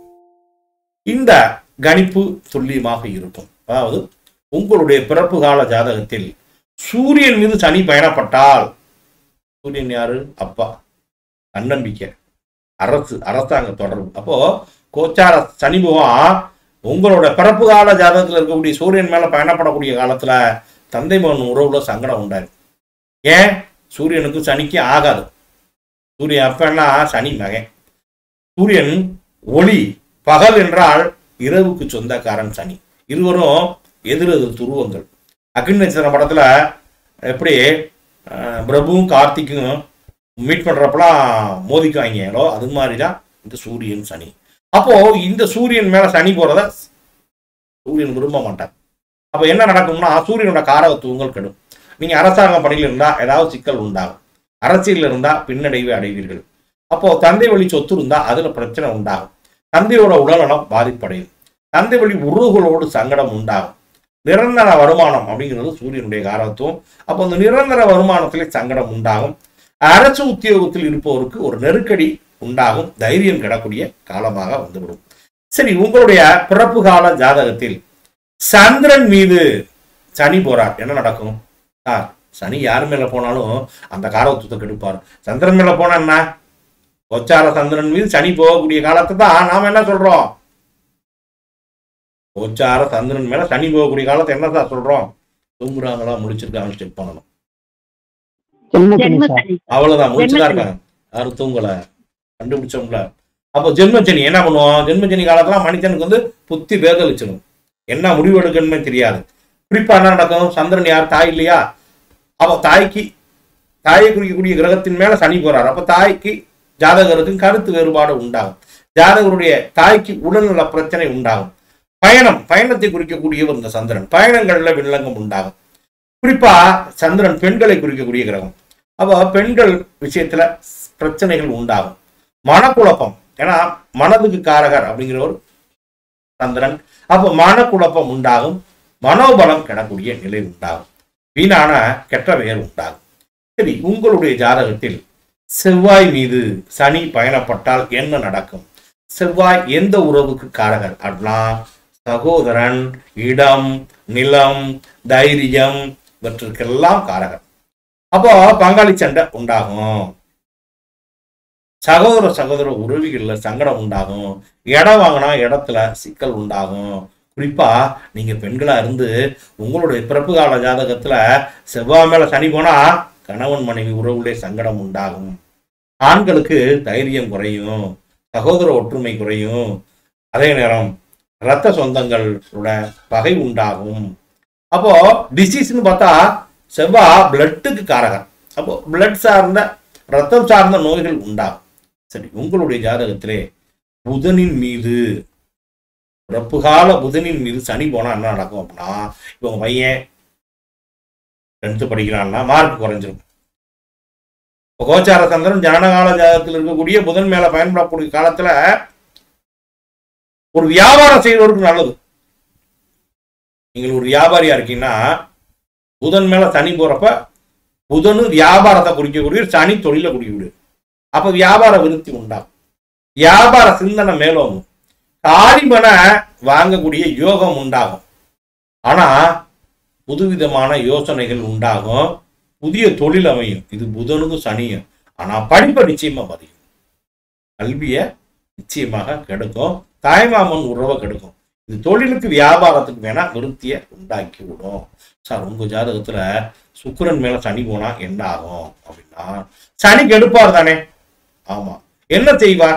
இந்த கணிப்பு துல்லியமாக இருக்கும் அதாவது உங்களுடைய பிறப்பு கால ஜாதகத்தில் சூரியன் மீது சனி பயணப்பட்டால் சூரியன் யாரு அப்பா தன்னம்பிக்கை அரசு அரசாங்க தொடர்பு அப்போ கோச்சார சனி பகவான் உங்களோட பிறப்பு கால ஜாதகத்தில் இருக்கக்கூடிய சூரியன் மேல பயணப்படக்கூடிய காலத்துல தந்தை மகன் உறவுல சங்கடம் உண்டாரு ஏன் சூரியனுக்கு சனிக்கு ஆகாது சூரியன் அப்பன்னா சனி மகன் சூரியன் ஒளி பகல் என்றால் இரவுக்கு சொந்தக்காரன் சனி இருவரும் எதிரெதிர் துருவங்கள் அக்னி நட்சத்திரம் படத்துல எப்படி அஹ், பிரபுவும் கார்த்திக்கும் மீட் பண்றப்பலாம் மோதிக்குவாங்களோ அது மாதிரி தான் இந்த சூரியன் சனி அப்போ இந்த சூரியன் மேல சனி போறத சூரியன் விரும்ப மாட்டார் அப்ப என்ன நடக்கும்னா சூரியனோட காரகத்துவங்கள் கெடும் நீங்க அரசாங்க பணியில் இருந்தா ஏதாவது சிக்கல் உண்டாகும் அரசியல் இருந்தா பின்னடைவை அடைவீர்கள் அப்போ தந்தை வழி சொத்து இருந்தா அதுல பிரச்சனை உண்டாகும் தந்தையோட உடல்நலம் பாதிப்படையும் தந்தை வழி உறவுகளோடு சங்கடம் உண்டாகும் நிரந்தர வருமானம் அப்படிங்கிறது சூரியனுடைய காரகத்துவம் அப்போ அந்த நிரந்தர வருமானத்திலே சங்கடம் உண்டாகும் அரசு உத்தியோகத்தில் இருப்பவருக்கு ஒரு நெருக்கடி உண்டாகும் தைரியம் கிடக்கூடிய காலமாக வந்துவிடும் சரி உங்களுடைய பிறப்பு கால ஜாதகத்தில் சந்திரன் மீது சனி போறார் என்ன நடக்கும் சார் சனி யார் மேல போனாலும் அந்த காரகத்துவத்தை கெடுப்பார் சந்திரன் மேல போனா என்ன கோச்சார சந்திரன் மீது சனி போகக்கூடிய காலத்தை தான் நாம என்ன சொல்றோம் கோச்சார சந்திரன் மேல சனி போகக்கூடிய காலத்தை என்ன சார் சொல்றோம் தூங்குறாங்களா முடிச்சிருக்காங்கன்னு செக் பண்ணணும் ஜென்மசனி ஜென்ம சார் சனி அவ்வளவுதான் முடிச்சுதான் ஜென்மசனி. இருக்காங்க யாரும் தூங்கல கண்டுபிடிச்சோம்ல அப்போ ஜென்மச்சனி என்ன பண்ணுவோம் ஜென்மச்சனி காலத்துல மனுஷனுக்கு வந்து புத்தி வேதளிச்சிடும் என்ன முடிவு எடுக்கணும்னே தெரியாது குறிப்பா என்ன நடக்கும் சந்திரன் யார் தாய் இல்லையா அவ தாய்க்கு தாயை குறிக்கக்கூடிய கிரகத்தின் மேல சனி போறார் அப்ப தாய்க்கு ஜாதகருக்கும் கருத்து வேறுபாடு உண்டாகும் ஜாதகருடைய தாய்க்கு உடல்நல பிரச்சனை உண்டாகும் பயணம் பயணத்தை குறிக்கக்கூடியவர் இந்த சந்திரன் பயணங்கள்ல வில்லங்கம் உண்டாகும் குறிப்பா சந்திரன் பெண்களை குறிக்கக்கூடிய கிரகம் அப்போ பெண்கள் விஷயத்துல பிரச்சனைகள் உண்டாகும் மனக்குழப்பம் ஏன்னா மனதுக்கு காரகர் அப்படிங்கிறவர் சந்திரன் அப்போ மனக்குழப்பம் உண்டாகும் மனோபலம் கிடக்கூடிய நிலை உண்டாகும் வீணான கெட்ட பெயர் உண்டாகும் சரி உங்களுடைய ஜாதகத்தில் செவ்வாய் மீது சனி பயணப்பட்டால் என்ன நடக்கும் செவ்வாய் எந்த உறவுக்கு காரகர் அப்படின்னா சகோதரன் இடம் நிலம் தைரியம் இவற்றுக்கெல்லாம் காரகர் அப்போ பங்காளி சண்டை உண்டாகும் சகோதர சகோதர உறவிகள்ல சங்கடம் உண்டாகும் இடம் வாங்கினா இடத்துல சிக்கல் உண்டாகும் குறிப்பா நீங்க பெண்களா இருந்து உங்களுடைய பிறப்பு கால ஜாதகத்துல செவ்வாய் மேல சனி போனா கணவன் மனைவி உறவுலே சங்கடம் உண்டாகும் ஆண்களுக்கு தைரியம் குறையும் சகோதர ஒற்றுமை குறையும் அதே நேரம் இரத்த சொந்தங்களோட பகை உண்டாகும் அப்போ டிசீஸ்னு பார்த்தா செவ்வா பிளட்டுக்கு காரகர் அப்போ பிளட் சார்ந்த ரத்தம் சார்ந்த நோய்கள் உண்டாகும் சரி உங்களுடைய ஜாதகத்திலே புதனின் மீது பிறப்புகால புதனின் மீது சனி போனா என்ன நடக்கும் அப்படின்னா இப்போ உங்க பையன் டென்த்து படிக்கிறான்னா மார்க் குறைஞ்சிரும் இப்போ கோச்சார சந்திரன் ஜனனகால ஜாதகத்தில் இருக்கக்கூடிய புதன் மேல பயன்படக்கூடிய காலத்துல ஒரு வியாபாரம் செய்வதற்கு நல்லது நீங்கள் ஒரு வியாபாரியா இருக்கீங்கன்னா புதன் மேல சனி போறப்ப புதனு வியாபாரத்தை குறிக்கக்கூடிய சனி தொழிலை குறிக்கக்கூடிய அப்ப வியாபார விருத்தி உண்டாகும் வியாபார சிந்தனை மேலோங்கும் காரிமன வாங்கக்கூடிய யோகம் உண்டாகும் ஆனா புதுவிதமான யோசனைகள் உண்டாகும் புதிய தொழில் அமையும் இது புதனுக்கும் சனியும் ஆனா படிப்பை நிச்சயமா பதியும் கல்விய நிச்சயமாக கெடுக்கும் தாய்மாமன் உறவை கெடுக்கும் இது தொழிலுக்கு வியாபாரத்துக்கு வேணா விருத்தியை உண்டாக்கி விடும் சார் உங்க ஜாதகத்துல சுக்கிரன் மேல சனி போனா என்ன ஆகும் அப்படின்னா சனி கெடுப்பார் தானே ஆமா என்ன செய்வார்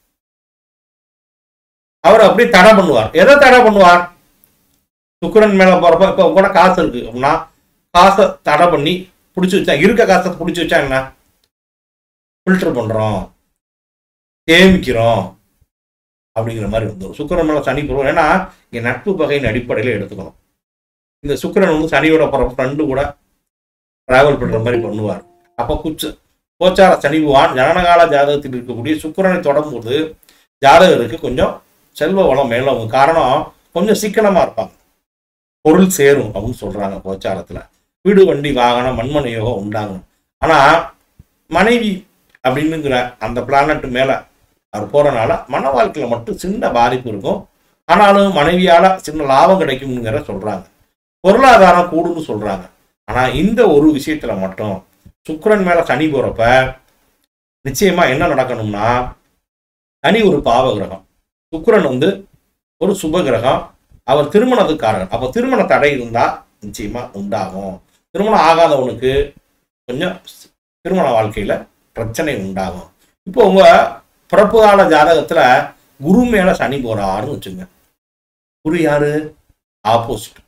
அவர் அப்படியே தடை பண்ணுவார் எதை தடை பண்ணுவார் சுக்கிரன் மேல போறப்ப இப்ப கூட காசு இருக்கு அப்படின்னா காசை தடை பண்ணி பிடிச்சி வச்சா இருக்க காசை பிடிச்சி வச்சா என்ன ஃபில்டர் பண்றோம் சேமிக்கிறோம் அப்படிங்கிற மாதிரி வந்துடும் சுக்கிரன் மேல சனி போடுவோம் ஏன்னா இங்க நட்பு பகையின் அடிப்படையில எடுத்துக்கணும் இந்த சுக்கிரன் வந்து சனியோட போற ஃப்ரெண்டு கூட டிராவல் பண்ற மாதிரி பண்ணுவார் அப்ப குச்ச கோச்சார சனிவான் ஜனனகால ஜாதகத்தில் இருக்கக்கூடிய சுக்கிரனை தொடரும்போது ஜாதகருக்கு கொஞ்சம் செல்வ வளம் மேலவங்க காரணம் கொஞ்சம் சிக்கனமா இருப்பாங்க பொருள் சேரும் அப்படின்னு சொல்றாங்க கோச்சாரத்துல வீடு வண்டி வாகனம் மண்மனை யோகம் உண்டாகணும் ஆனா மனைவி அப்படின்னுங்கிற அந்த பிளானட் மேல அவர் போறனால மன வாழ்க்கையில மட்டும் சின்ன பாதிப்பு இருக்கும் ஆனாலும் மனைவியால சின்ன லாபம் கிடைக்கும்ங்கிற சொல்றாங்க பொருளாதாரம் கூடுன்னு சொல்றாங்க ஆனா இந்த ஒரு விஷயத்துல மட்டும் சுக்கிரன் மேல சனி போறப்ப நிச்சயமா என்ன நடக்கணும்னா சனி ஒரு பாவ கிரகம் சுக்கிரன் வந்து ஒரு சுப கிரகம் அவர் திருமணத்துக்காரர் அப்ப திருமண தடை இருந்தா நிச்சயமா உண்டாகும் திருமணம் ஆகாதவனுக்கு கொஞ்சம் திருமண வாழ்க்கையில பிரச்சனை உண்டாகும் இப்போ உங்க பிறப்பு கால ஜாதகத்துல குரு மேல சனி போறாருன்னு வச்சுங்க குரு யாரு ஆப்போசிட்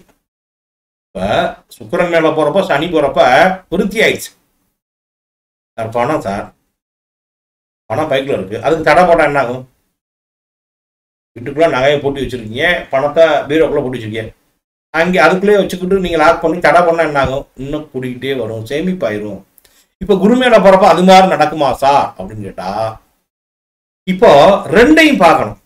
இப்ப சுக்கிரன் மேல போறப்ப சனி போறப்ப விருத்தி ஆயிடுச்சு சார் பணம் சார் பணம் பைக்கில் இருக்கு அதுக்கு தடை போட்டால் என்ன ஆகும் வீட்டுக்குள்ள நகையை போட்டு வச்சிருக்கீங்க பணத்தை பீரோக்குள்ள போட்டு வச்சிருக்கீங்க அங்கே அதுக்குள்ளேயே வச்சுக்கிட்டு நீங்கள் லாக் பண்ணி தடை பண்ணால் என்ன ஆகும் இன்னும் கூட்டிக்கிட்டே வரும் சேமிப்பாயிரும் இப்போ குருமேல போறப்ப அது மாதிரி நடக்குமா சார் அப்படின்னு கேட்டா இப்போ ரெண்டையும் பார்க்கணும்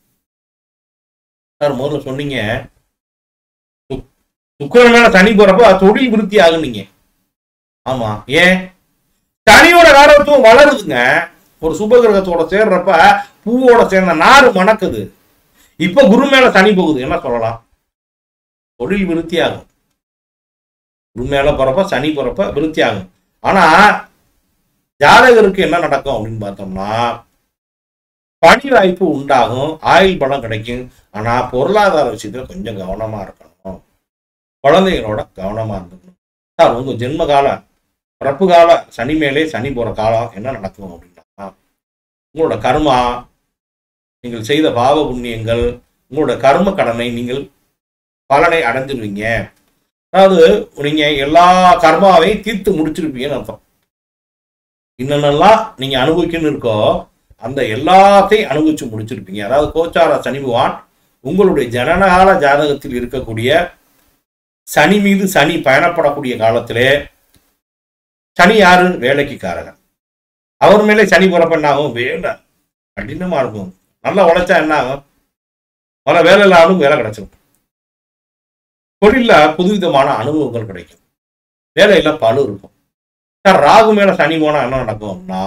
சார் முதல்ல சொன்னீங்க சு- சுக்கிரன் மேல சனி போறப்ப தொழில் விருத்தி ஆகும் நீங்க ஆமா ஏன் சனியோட காரத்துவம் வளருதுங்க ஒரு சுபகிரகத்தோட சேர்றப்ப பூவோட சேர்ந்த நாறு மணக்குது இப்ப குரு மேல சனி போகுது என்ன சொல்லலாம் தொழில் விருத்தி ஆகும் குரு மேல போறப்ப சனி போறப்ப விருத்தி ஆகும் ஆனா ஜாதகருக்கு என்ன நடக்கும் அப்படின்னு பார்த்தோம்னா பணி வாய்ப்பு உண்டாகும் ஆயுள் பலம் கிடைக்கும் ஆனா பொருளாதார விஷயத்துல கொஞ்சம் கவனமா இருக்கணும் குழந்தைகளோட கவனமா இருந்துக்கணும் சார் உங்க ஜென்ம கால பிறப்பு கால சனி மேலே சனி போற காலம் என்ன நடக்கும் அப்படின்னா உங்களோட கர்மா நீங்கள் செய்த பாவ புண்ணியங்கள் உங்களோட கர்ம கடனை நீங்கள் பலனை அடைஞ்சிருவீங்க அதாவது நீங்க எல்லா கர்மாவையும் தீர்த்து முடிச்சிருப்பீங்கன்னு அர்த்தம் என்னென்னலாம் நீங்க அனுபவிக்கணும்னு இருக்கோ அந்த எல்லாத்தையும் அனுபவிச்சு முடிச்சிருப்பீங்க அதாவது கோச்சார சனி பகவான் உங்களுடைய ஜனனகால ஜாதகத்தில் இருக்கக்கூடிய சனி மீது சனி பயணப்படக்கூடிய காலத்திலே சனி யாரு வேலைக்கு காரகன் அவர் மேலே சனி போறப்ப என்ன ஆகும் வேலை கடினமா இருக்கும் நல்லா உழைச்சா என்ன ஆகும் பல வேலை இல்லாலும் வேலை கிடைச்சிடும் தொழில புதுவிதமான அனுபவங்கள் கிடைக்கும் வேலையில பழு இருக்கும் சார் ராகு மேல சனி போனா என்ன நடக்கும்னா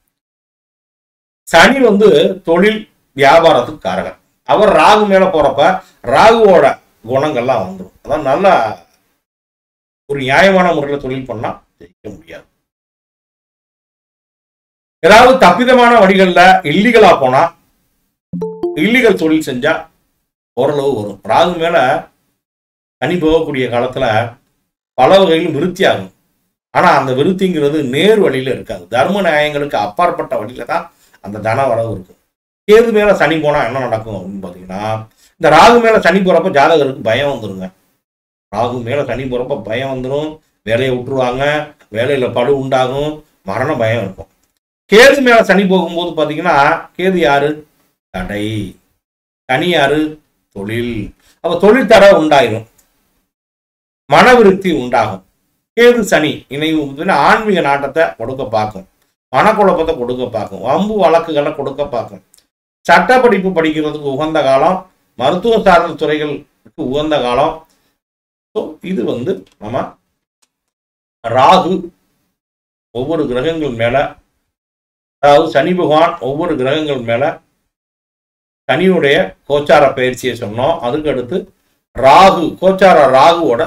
சனி வந்து தொழில் வியாபாரத்துக்கு காரகன் அவர் ராகு மேல போறப்ப ராகுவோட குணங்கள்லாம் வந்துடும் அதான் நல்ல ஒரு நியாயமான முறையில் தொழில் பண்ணா ஜெயிக்க முடியாது ஏதாவது தப்பிதமான வழிகள்ல இல்லீகலா போனா இல்லீகல் தொழில் செஞ்சா ஓரளவு வரும் ராகு மேல தனி போகக்கூடிய காலத்துல பல வகையிலும் விருத்தி ஆகும் ஆனா அந்த விருத்திங்கிறது நேர் வழியில இருக்காது தர்ம நியாயங்களுக்கு அப்பாற்பட்ட வழியில தான் அந்த தன வரவு இருக்கும் கேது மேல சனி போனா என்ன நடக்கும் அப்படின்னு பாத்தீங்கன்னா இந்த ராகு மேல சனி போறப்ப ஜாதகருக்கு பயம் வந்துருங்க ராகு மேல சனி போறப்ப பயம் வந்துடும் வேலையை விட்டுருவாங்க வேலையில பழு உண்டாகும் மரண பயம் இருக்கும் கேது மேல சனி போகும்போது பாத்தீங்கன்னா கேது யாரு தடை சனி யாரு தொழில் அப்ப தொழில் தடை உண்டாயிரும் மனவிருத்தி உண்டாகும் கேது சனி இணைவு பார்த்தீங்கன்னா ஆன்மீக நாட்டத்தை கொடுக்க பார்க்கும் மனக்குழப்பத்தை கொடுக்க பார்க்கும் வம்பு வழக்குகளை கொடுக்க பார்க்கும் சட்ட படிப்பு படிக்கிறதுக்கு உகந்த காலம் மருத்துவ சார்ந்த துறைகளுக்கு உகந்த காலம் ஸோ இது வந்து நம்ம ராகு ஒவ்வொரு கிரகங்கள் மேல அதாவது சனி பகவான் ஒவ்வொரு கிரகங்கள் மேல சனியுடைய கோச்சார பயிற்சியை சொன்னோம் அதுக்கு அடுத்து ராகு கோச்சார ராகுவோட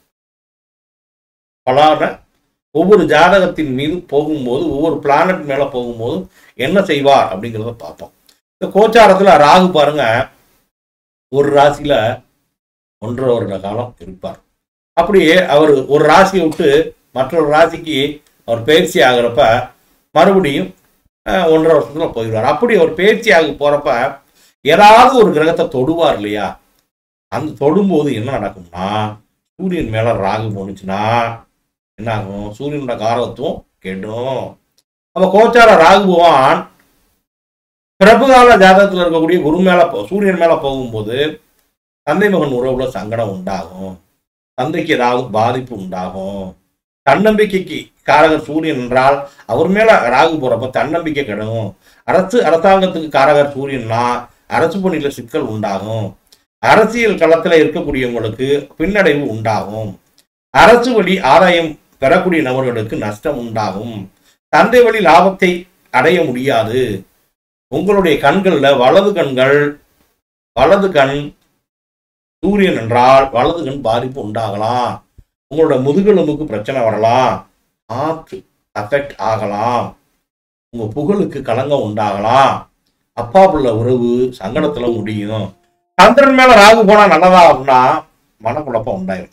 பலான ஒவ்வொரு ஜாதகத்தின் மீது போகும்போது ஒவ்வொரு பிளானட் மேல போகும்போது என்ன செய்வார் அப்படிங்கிறத பார்ப்போம் இந்த கோச்சாரத்துல ராகு பாருங்க ஒரு ராசியில ஒன்றரை வருட காலம் இருப்பார் அப்படியே அவர் ஒரு ராசியை விட்டு மற்றொரு ராசிக்கு அவர் பயிற்சி ஆகிறப்ப மறுபடியும் அஹ், ஒன்றரை வருஷத்துல போயிடுவார் அப்படி அவர் பயிற்சி ஆக போறப்ப ஏதாவது ஒரு கிரகத்தை தொடுவார் இல்லையா அந்த தொடும்போது என்ன நடக்கும்னா சூரியன் மேல ராகு போனுச்சுன்னா என்ன ஆகும் சூரியனோட காரகத்துவம் கெடும் அப்ப கோச்சார ராகு பகவான் பிரபுகால ஜாதகத்துல இருக்கக்கூடிய குரு மேல போ- சூரியன் மேல போகும்போது தந்தை மகன் உறவுல சங்கடம் உண்டாகும் தந்தைக்கு ஏதாவது பாதிப்பு உண்டாகும் தன்னம்பிக்கைக்கு காரகர் சூரியன் என்றால் அவர் மேல ராகு போறப்ப தன்னம்பிக்கை கெடும் அரசு அரசாங்கத்துக்கு காரகர் சூரியன்னா அரசு பணியில சிக்கல் உண்டாகும் அரசியல் களத்துல இருக்கக்கூடியவங்களுக்கு பின்னடைவு உண்டாகும் அரசு வழி ஆதாயம் பெறக்கூடிய நபர்களுக்கு நஷ்டம் உண்டாகும் தந்தை வழி லாபத்தை அடைய முடியாது உங்களுடைய கண்கள்ல வலது கண்கள் வலது கண் சூரியன் என்றால் வலது கண் பாதிப்பு உண்டாகலாம் உங்களோட முதுகெலும்புக்கு பிரச்சனை வரலாம் ஆற்று அஃபெக்ட் ஆகலாம் உங்க புகழுக்கு களங்கம் உண்டாகலாம் அப்பா புள்ள உறவு சங்கடத்துல முடியும் சந்திரன் மேல ராகு போனா நல்லதா அப்படின்னா மனக்குழப்பம் உண்டாயிரும்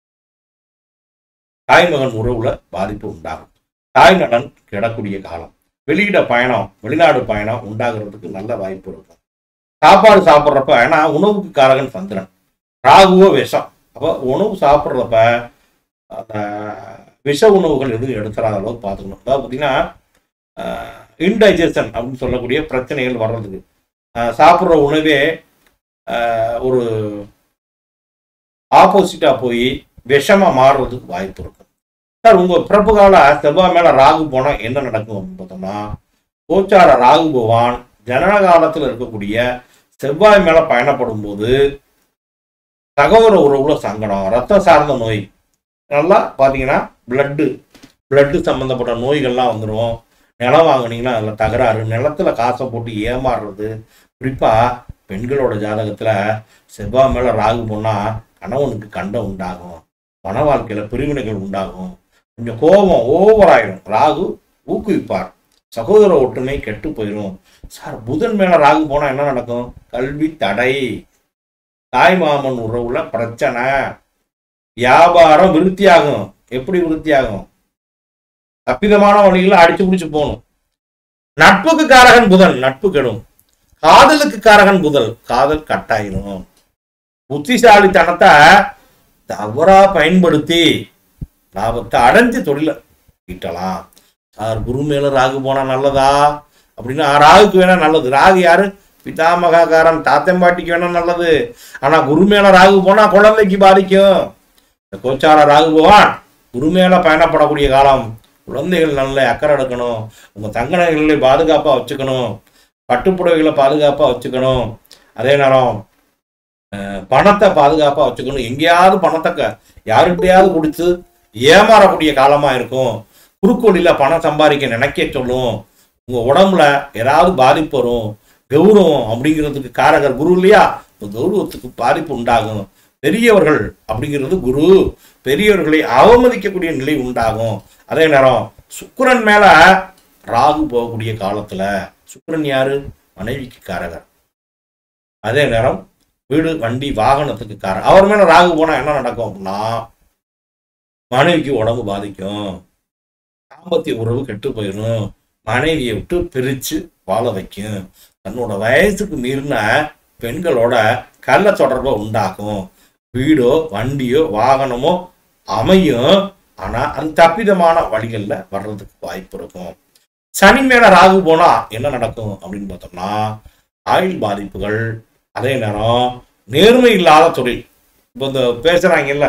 தாய்மகன் உறவுல பாதிப்பு உண்டாகும் தாய் நலன் கிடக்கூடிய காலம் வெளியிட பயணம் வெளிநாடு பயணம் உண்டாகிறதுக்கு நல்ல வாய்ப்பு இருக்கும் சாப்பாடு சாப்பிட்றப்ப ஏன்னா உணவுக்கு காரகன் சந்திரன் ராகுவோ விஷம் அப்போ உணவு சாப்பிட்றப்ப அந்த விஷ உணவுகள் எதுவும் எடுத்துறாத அளவுக்கு பார்த்துக்கணும் அதாவது பார்த்தீங்கன்னா இன்டைஜஷன் அப்படின்னு சொல்லக்கூடிய பிரச்சனைகள் வர்றதுக்கு ஆஹ் சாப்பிட்ற உணவே ஆஹ் ஒரு ஆப்போசிட்டா போய் விஷமா மாறுறதுக்கு வாய்ப்பு இருக்கும் சார் உங்க பிறப்பு கால செவ்வாய் மேல ராகு போனா என்ன நடக்கும் அப்படின்னு பார்த்தோம்னா கோச்சார ராகு பகவான் ஜனன காலத்துல இருக்கக்கூடிய செவ்வாய் மேல பயணப்படும் போது சகோதர உறவுல சங்கடம் ரத்தம் சார்ந்த நோய் நல்லா பாத்தீங்கன்னா பிளட்டு பிளட்டு சம்பந்தப்பட்ட நோய்கள்லாம் வந்துடும் நிலம் வாங்குனீங்கன்னா அதில் தகராறு நிலத்துல காசை போட்டு ஏமாறுறது குறிப்பா பெண்களோட ஜாதகத்துல செவ்வாய் மேல ராகு போனா கணவனுக்கு கண்டம் உண்டாகும் மன வாழ்க்கையில பிரிவினைகள் உண்டாகும் கொஞ்சம் கோபம் ஓவர் ஆயிடும் ராகு ஊக்குவிப்பார் சகோதர ஒற்றுமை கெட்டு போயிடும் சார் புதன் மேல ராகு போனா என்ன நடக்கும் கல்வி தடை தாய் மாமன் உறவுல பிரச்சனை வியாபாரம் விருத்தியாகும் எப்படி விருத்தியாகும் தப்பிதமான வழிகளை அடிச்சு பிடிச்சு போகணும் நட்புக்கு காரகன் புதன் நட்பு கெடும் காதலுக்கு காரகன் புதல் காதல் கட்டாயிரும் புத்திசாலித்தனத்தை தவறா பயன்படுத்தி லாபத்தை அடைஞ்சு தொழில ஈட்டலாம் சார் குரு மேல ராகு போனா நல்லதா அப்படின்னா ராகுக்கு வேணா நல்லது ராகு யாரு பிதாமகாக்காரன் தாத்தம்பாட்டிக்கு வேணா நல்லது ஆனா குரு மேல ராகு போனா குழந்தைக்கு பாதிக்கும் இந்த கோச்சார ராகு பகவான் குரு மேல பயணப்படக்கூடிய காலம் குழந்தைகள் நல்ல அக்கறை எடுக்கணும் உங்க தங்க நகைகளை பாதுகாப்பா வச்சுக்கணும் பட்டுப்புடவைகளை பாதுகாப்பா வச்சுக்கணும் அதே நேரம் அஹ், பணத்தை பாதுகாப்பா வச்சுக்கணும் எங்கேயாவது பணத்தை க- யாருக்கிட்டையாவது கொடுத்து ஏமாறக்கூடிய காலமா இருக்கும் குறுக்கோடியில பணம் சம்பாதிக்க நினைக்க சொல்லும் உங்க உடம்புல ஏதாவது பாதிப்பு வரும் கௌரவம் அப்படிங்கிறதுக்கு காரகர் குரு இல்லையா இந்த கௌரவத்துக்கு பாதிப்பு உண்டாகும் பெரியவர்கள் அப்படிங்கிறது குரு பெரியவர்களை அவமதிக்கக்கூடிய நிலை உண்டாகும் அதே நேரம் சுக்கிரன் மேல ராகு போகக்கூடிய காலத்துல சுக்கிரன் யாரு மனைவிக்கு காரகர் அதே நேரம் வீடு வண்டி வாகனத்துக்கு காரர் அவர் மேல ராகு போனா என்ன நடக்கும் அப்படின்னா மனைவிக்கு உடம்பு பாதிக்கும் தாம்பத்திய உறவு கெட்டு போயிடும் மனைவியை விட்டு பிரிச்சு வாழ வைக்கும் தன்னோட வயசுக்கு மீறின பெண்களோட கள்ள தொடர்பை உண்டாக்கும் வீடோ வண்டியோ வாகனமோ அமையும் ஆனா அது தப்பிதமான வழிகள்ல வர்றதுக்கு வாய்ப்பு இருக்கும் சனி மேல ராகு போனா என்ன நடக்கும் அப்படின்னு பார்த்தோம்னா ஆயுள் பாதிப்புகள் அதே நேரம் நேர்மை இல்லாத தொழில் இப்போ இந்த பேசுறாங்கல்ல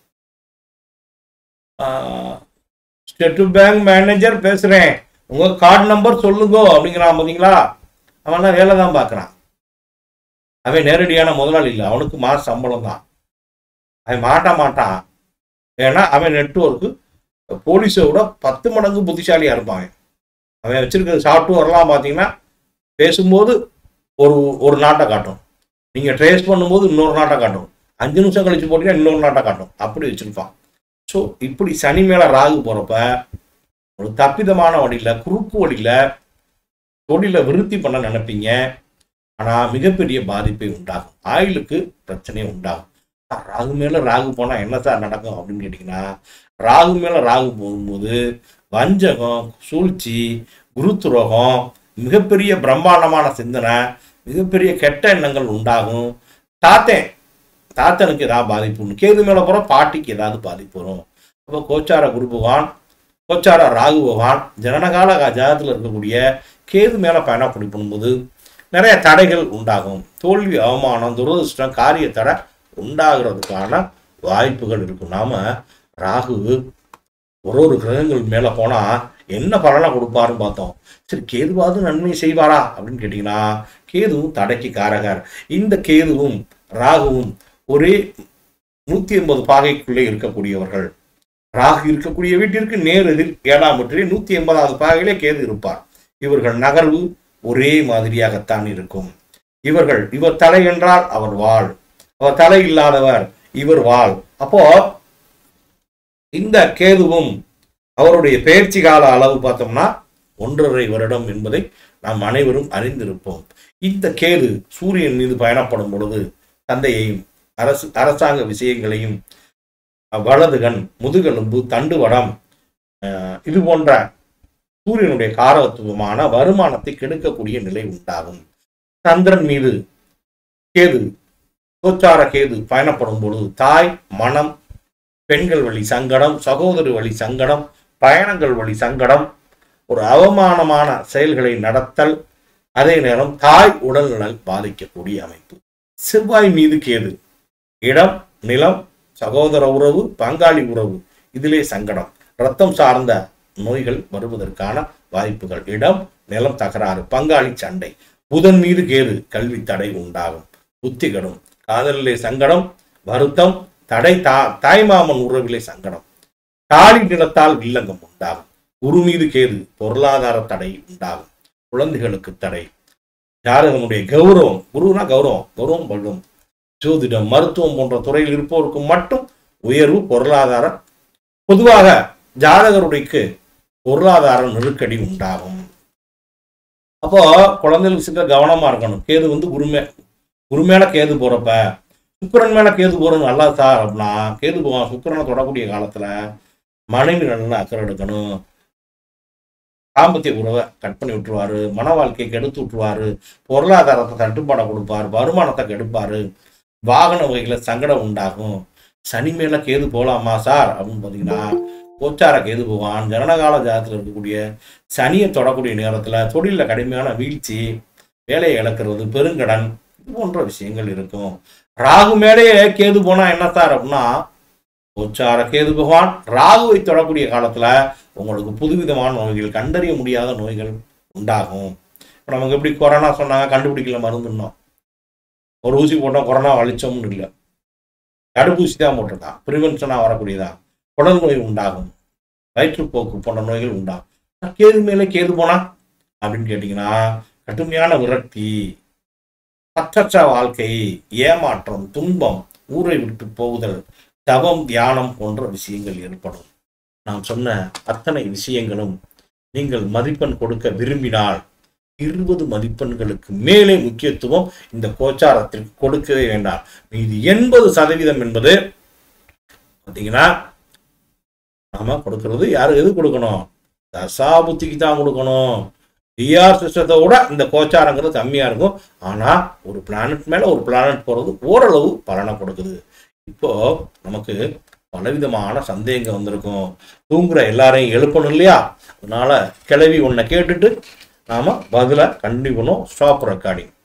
ஸ்டேட் பேங்க் மேனேஜர் பேசுறேன் உங்க கார்டு நம்பர் சொல்லுங்க அப்படிங்கிறான் பாத்தீங்களா அவன்லாம் வேலை தான் பார்க்கறான் அவன் நேரடியான முதலாளி இல்லை அவனுக்கு மாச சம்பளம் தான் அவன் மாட்ட மாட்டான் ஏன்னா அவன் நெட்ஒர்க்கு போலீஸை விட பத்து மடங்கு புத்திசாலியா இருப்பான் அவன். அவன் வச்சிருக்கிற சாஃப்ட்வேர்லாம் பார்த்தீங்கன்னா பேசும்போது ஒரு ஒரு நாட்டை காட்டும் நீங்க ட்ரேஸ் பண்ணும்போது இன்னொரு நாட்டை காட்டும் அஞ்சு நிமிஷம் கழிச்சு போட்டீங்கன்னா இன்னொரு நாட்டை காட்டும் அப்படி வச்சிருப்பான் ஸோ இப்படி சனி மேல ராகு போறப்ப ஒரு தப்பிதமான வழியில குறுக்கு வழியில தொழிலை விருத்தி பண்ண நினைப்பீங்க ஆனா மிகப்பெரிய பாதிப்பை உண்டாகும் ஆயுளுக்கு பிரச்சனை உண்டாகும் சார், ராகு மேல ராகு போனா என்ன சார் நடக்கும் அப்படின்னு கேட்டீங்கன்னா ராகு மேல ராகு போகும்போது வஞ்சகம் சூழ்ச்சி குருத்துரோகம் மிகப்பெரிய பிரம்மாண்டமான சிந்தனை மிகப்பெரிய கெட்ட எண்ணங்கள் உண்டாகும் தாத்தன் தாத்தனுக்கு ஏதாவது பாதிப்பு உண்டு கேது மேல போற பாட்டிக்கு ஏதாவது பாதிப்பு வரும் அப்போ கோச்சார குரு பகவான் கோச்சார ராகு பகவான் ஜனனகால ஜாதகத்தில் இருக்கக்கூடிய கேது மேல பயணப்படி பண்ணும்போது நிறைய தடைகள் உண்டாகும் தோல்வி அவமானம் துரதிருஷ்டம் காரிய தடை உண்டாகிறதுக்கான வாய்ப்புகள் இருக்கும் நாம ராகு ஒரு ஒரு கிரகங்கள் மேல போனா என்ன பலனை கொடுப்பாருன்னு பார்த்தோம் சரி கேதுவாவது நன்மை செய்வாரா அப்படின்னு கேட்டீங்கன்னா கேதுவும் தடைக்கு காரகர் இந்த கேதுவும் ராகுவும் ஒரே நூத்தி எண்பது பாகைக்குள்ளே இருக்கக்கூடியவர்கள் ராகு இருக்கக்கூடிய வீட்டிற்கு நேர் எதிர் ஏழாம் வீட்டிலே நூத்தி எண்பதாவது பாகையிலே கேது இருப்பார் இவர்கள் நகர்வு ஒரே மாதிரியாகத்தான் இருக்கும் இவர்கள் இவர் தலை என்றால் அவர் வாழ் அவர் தலை இல்லாதவர் இவர் வாழ் அப்போ இந்த கேதுவும் அவருடைய பெயர்ச்சி கால அளவு பார்த்தோம்னா ஒன்றரை வருடம் என்பதை நாம் அனைவரும் அறிந்திருப்போம் இந்த கேது சூரியன் மீது பயணப்படும் பொழுது தந்தையையும் அரசு அரசாங்க விஷயங்களையும் வலதுகன் முதுகெலும்பு தண்டுவடம் அஹ், இது போன்ற சூரியனுடைய காரத்துவமான வருமானத்தை கெடுக்கக்கூடிய நிலை உண்டாகும் சந்திரன் மீது கேது கோச்சார கேது பயணப்படும் பொழுது தாய் மனம் பெண்கள் வழி சங்கடம் சகோதரி வழி சங்கடம் பயணங்கள் வழி சங்கடம் ஒரு அவமானமான செயல்களை நடத்தல் அதே நேரம் தாய் உடல்நலன் பாதிக்கக்கூடிய அமைப்பு செவ்வாய் மீது கேது இடம் நிலம் சகோதர உறவு பங்காளி உறவு இதிலே சங்கடம் ரத்தம் சார்ந்த நோய்கள் வருவதற்கான வாய்ப்புகள் இடம் நிலம் தகராறு பங்காளி சண்டை புதன் மீது கேது கல்வி தடை உண்டாகும் புத்திகடும் காதலிலே சங்கடம் வருத்தம் தடை தா தாய்மாமன் உறவிலே சங்கடம் தாலி நிலத்தால் வில்லங்கம் உண்டாகும் குரு மீது கேது பொருளாதார தடை உண்டாகும் குழந்தைகளுக்கு தடை ஜாதகனுடைய கௌரவம் குருனா கௌரவம் கௌரவம் பல்லும் ஜோதிடம் மருத்துவம் போன்ற துறையில் இருப்பவருக்கு மட்டும் உயர்வு பொருளாதார பொதுவாக ஜாதகருடைக்கு பொருளாதார நெருக்கடி உண்டாகும் அப்போ குழந்தைகளுக்கு சில கவனமா இருக்கணும் கேது வந்து குருமே குரு மேல கேது போறப்ப சுக்கிரன் மேல கேது போறது நல்லா சார் அப்படின்னா கேது போவான் சுக்கிரனை தொடக்கூடிய காலத்துல மனைவி நல்லா அக்கறை எடுக்கணும் தாம்பத்திய உறவை கட் பண்ணி விட்டுருவாரு மன வாழ்க்கையை கெடுத்து விட்டுருவாரு பொருளாதாரத்தை தட்டுப்பாடை கொடுப்பாரு வருமானத்தை கெடுப்பாரு வாகன வகைகளை சங்கடம் உண்டாகும் சனி மேல கேது போலாமா சார் அப்படின்னு பார்த்தீங்கன்னா கோச்சார கேது போவான் ஜனனகால ஜாதத்தில் இருக்கக்கூடிய சனியை தொடக்கூடிய நேரத்துல தொழில கடுமையான வீழ்ச்சி வேலையை இழக்கிறது பெருங்கடன் இது போன்ற விஷயங்கள் இருக்கும் ராகு மேலேயே கேது போனா என்ன சார் அப்படின்னா கோச்சார கேது பகவான் ராகுவை தொடக்கூடிய காலத்துல உங்களுக்கு புதுவிதமான நோய்கள் கண்டறிய முடியாத நோய்கள் உண்டாகும் இப்போ நமக்கு எப்படி கொரோனா சொன்னாங்க கண்டுபிடிக்கல மருந்துன்னோம் ஒரு ஊசி போட்டோம் கொரோனா வலிச்சோம்னு இல்லை தடுப்பூசி தான் போட்டிருக்கான் ப்ரிவென்ஷனாக வரக்கூடியதா குடல் நோய் உண்டாகும் வயிற்றுப்போக்கு போன்ற நோய்கள் உண்டாகும் கேது மேலே கேது போனா அப்படின்னு கேட்டிங்கன்னா கடுமையான விரக்தி பற்றற்ற வாழ்க்கை ஏமாற்றம் துன்பம் ஊரை விட்டு போகுதல் தவம் தியானம் போன்ற விஷயங்கள் ஏற்படும் நான் சொன்ன அத்தனை விஷயங்களும் நீங்கள் மதிப்பெண் கொடுக்க விரும்பினால் இருபது மதிப்பெண்களுக்கு மேலே முக்கியத்துவம் இந்த கோச்சாரத்திற்கு கொடுக்கவே வேண்டாம் மீதி எண்பது சதவீதம் என்பது பார்த்தீங்கன்னா நாம கொடுக்கறது யாரு எது கொடுக்கணும் தசா புத்திக்கு தான் கொடுக்கணும் டிஆர் சிஸ்டத்தை விட இந்த கோச்சாரங்கிறது கம்மியா இருக்கும் ஆனா ஒரு பிளானட் மேல ஒரு பிளானட் போறது ஓரளவு பலனை கொடுக்குது இப்போ நமக்கு பலவிதமான சந்தேகம் வந்திருக்கும் தூங்குற எல்லாரையும் எழுப்பணும் இல்லையா அதனால கிளவி ஒன்றை கேட்டுட்டு நாம பதில கண்டிப்பணும் ஸ்டாப் ரெக்கார்டிங்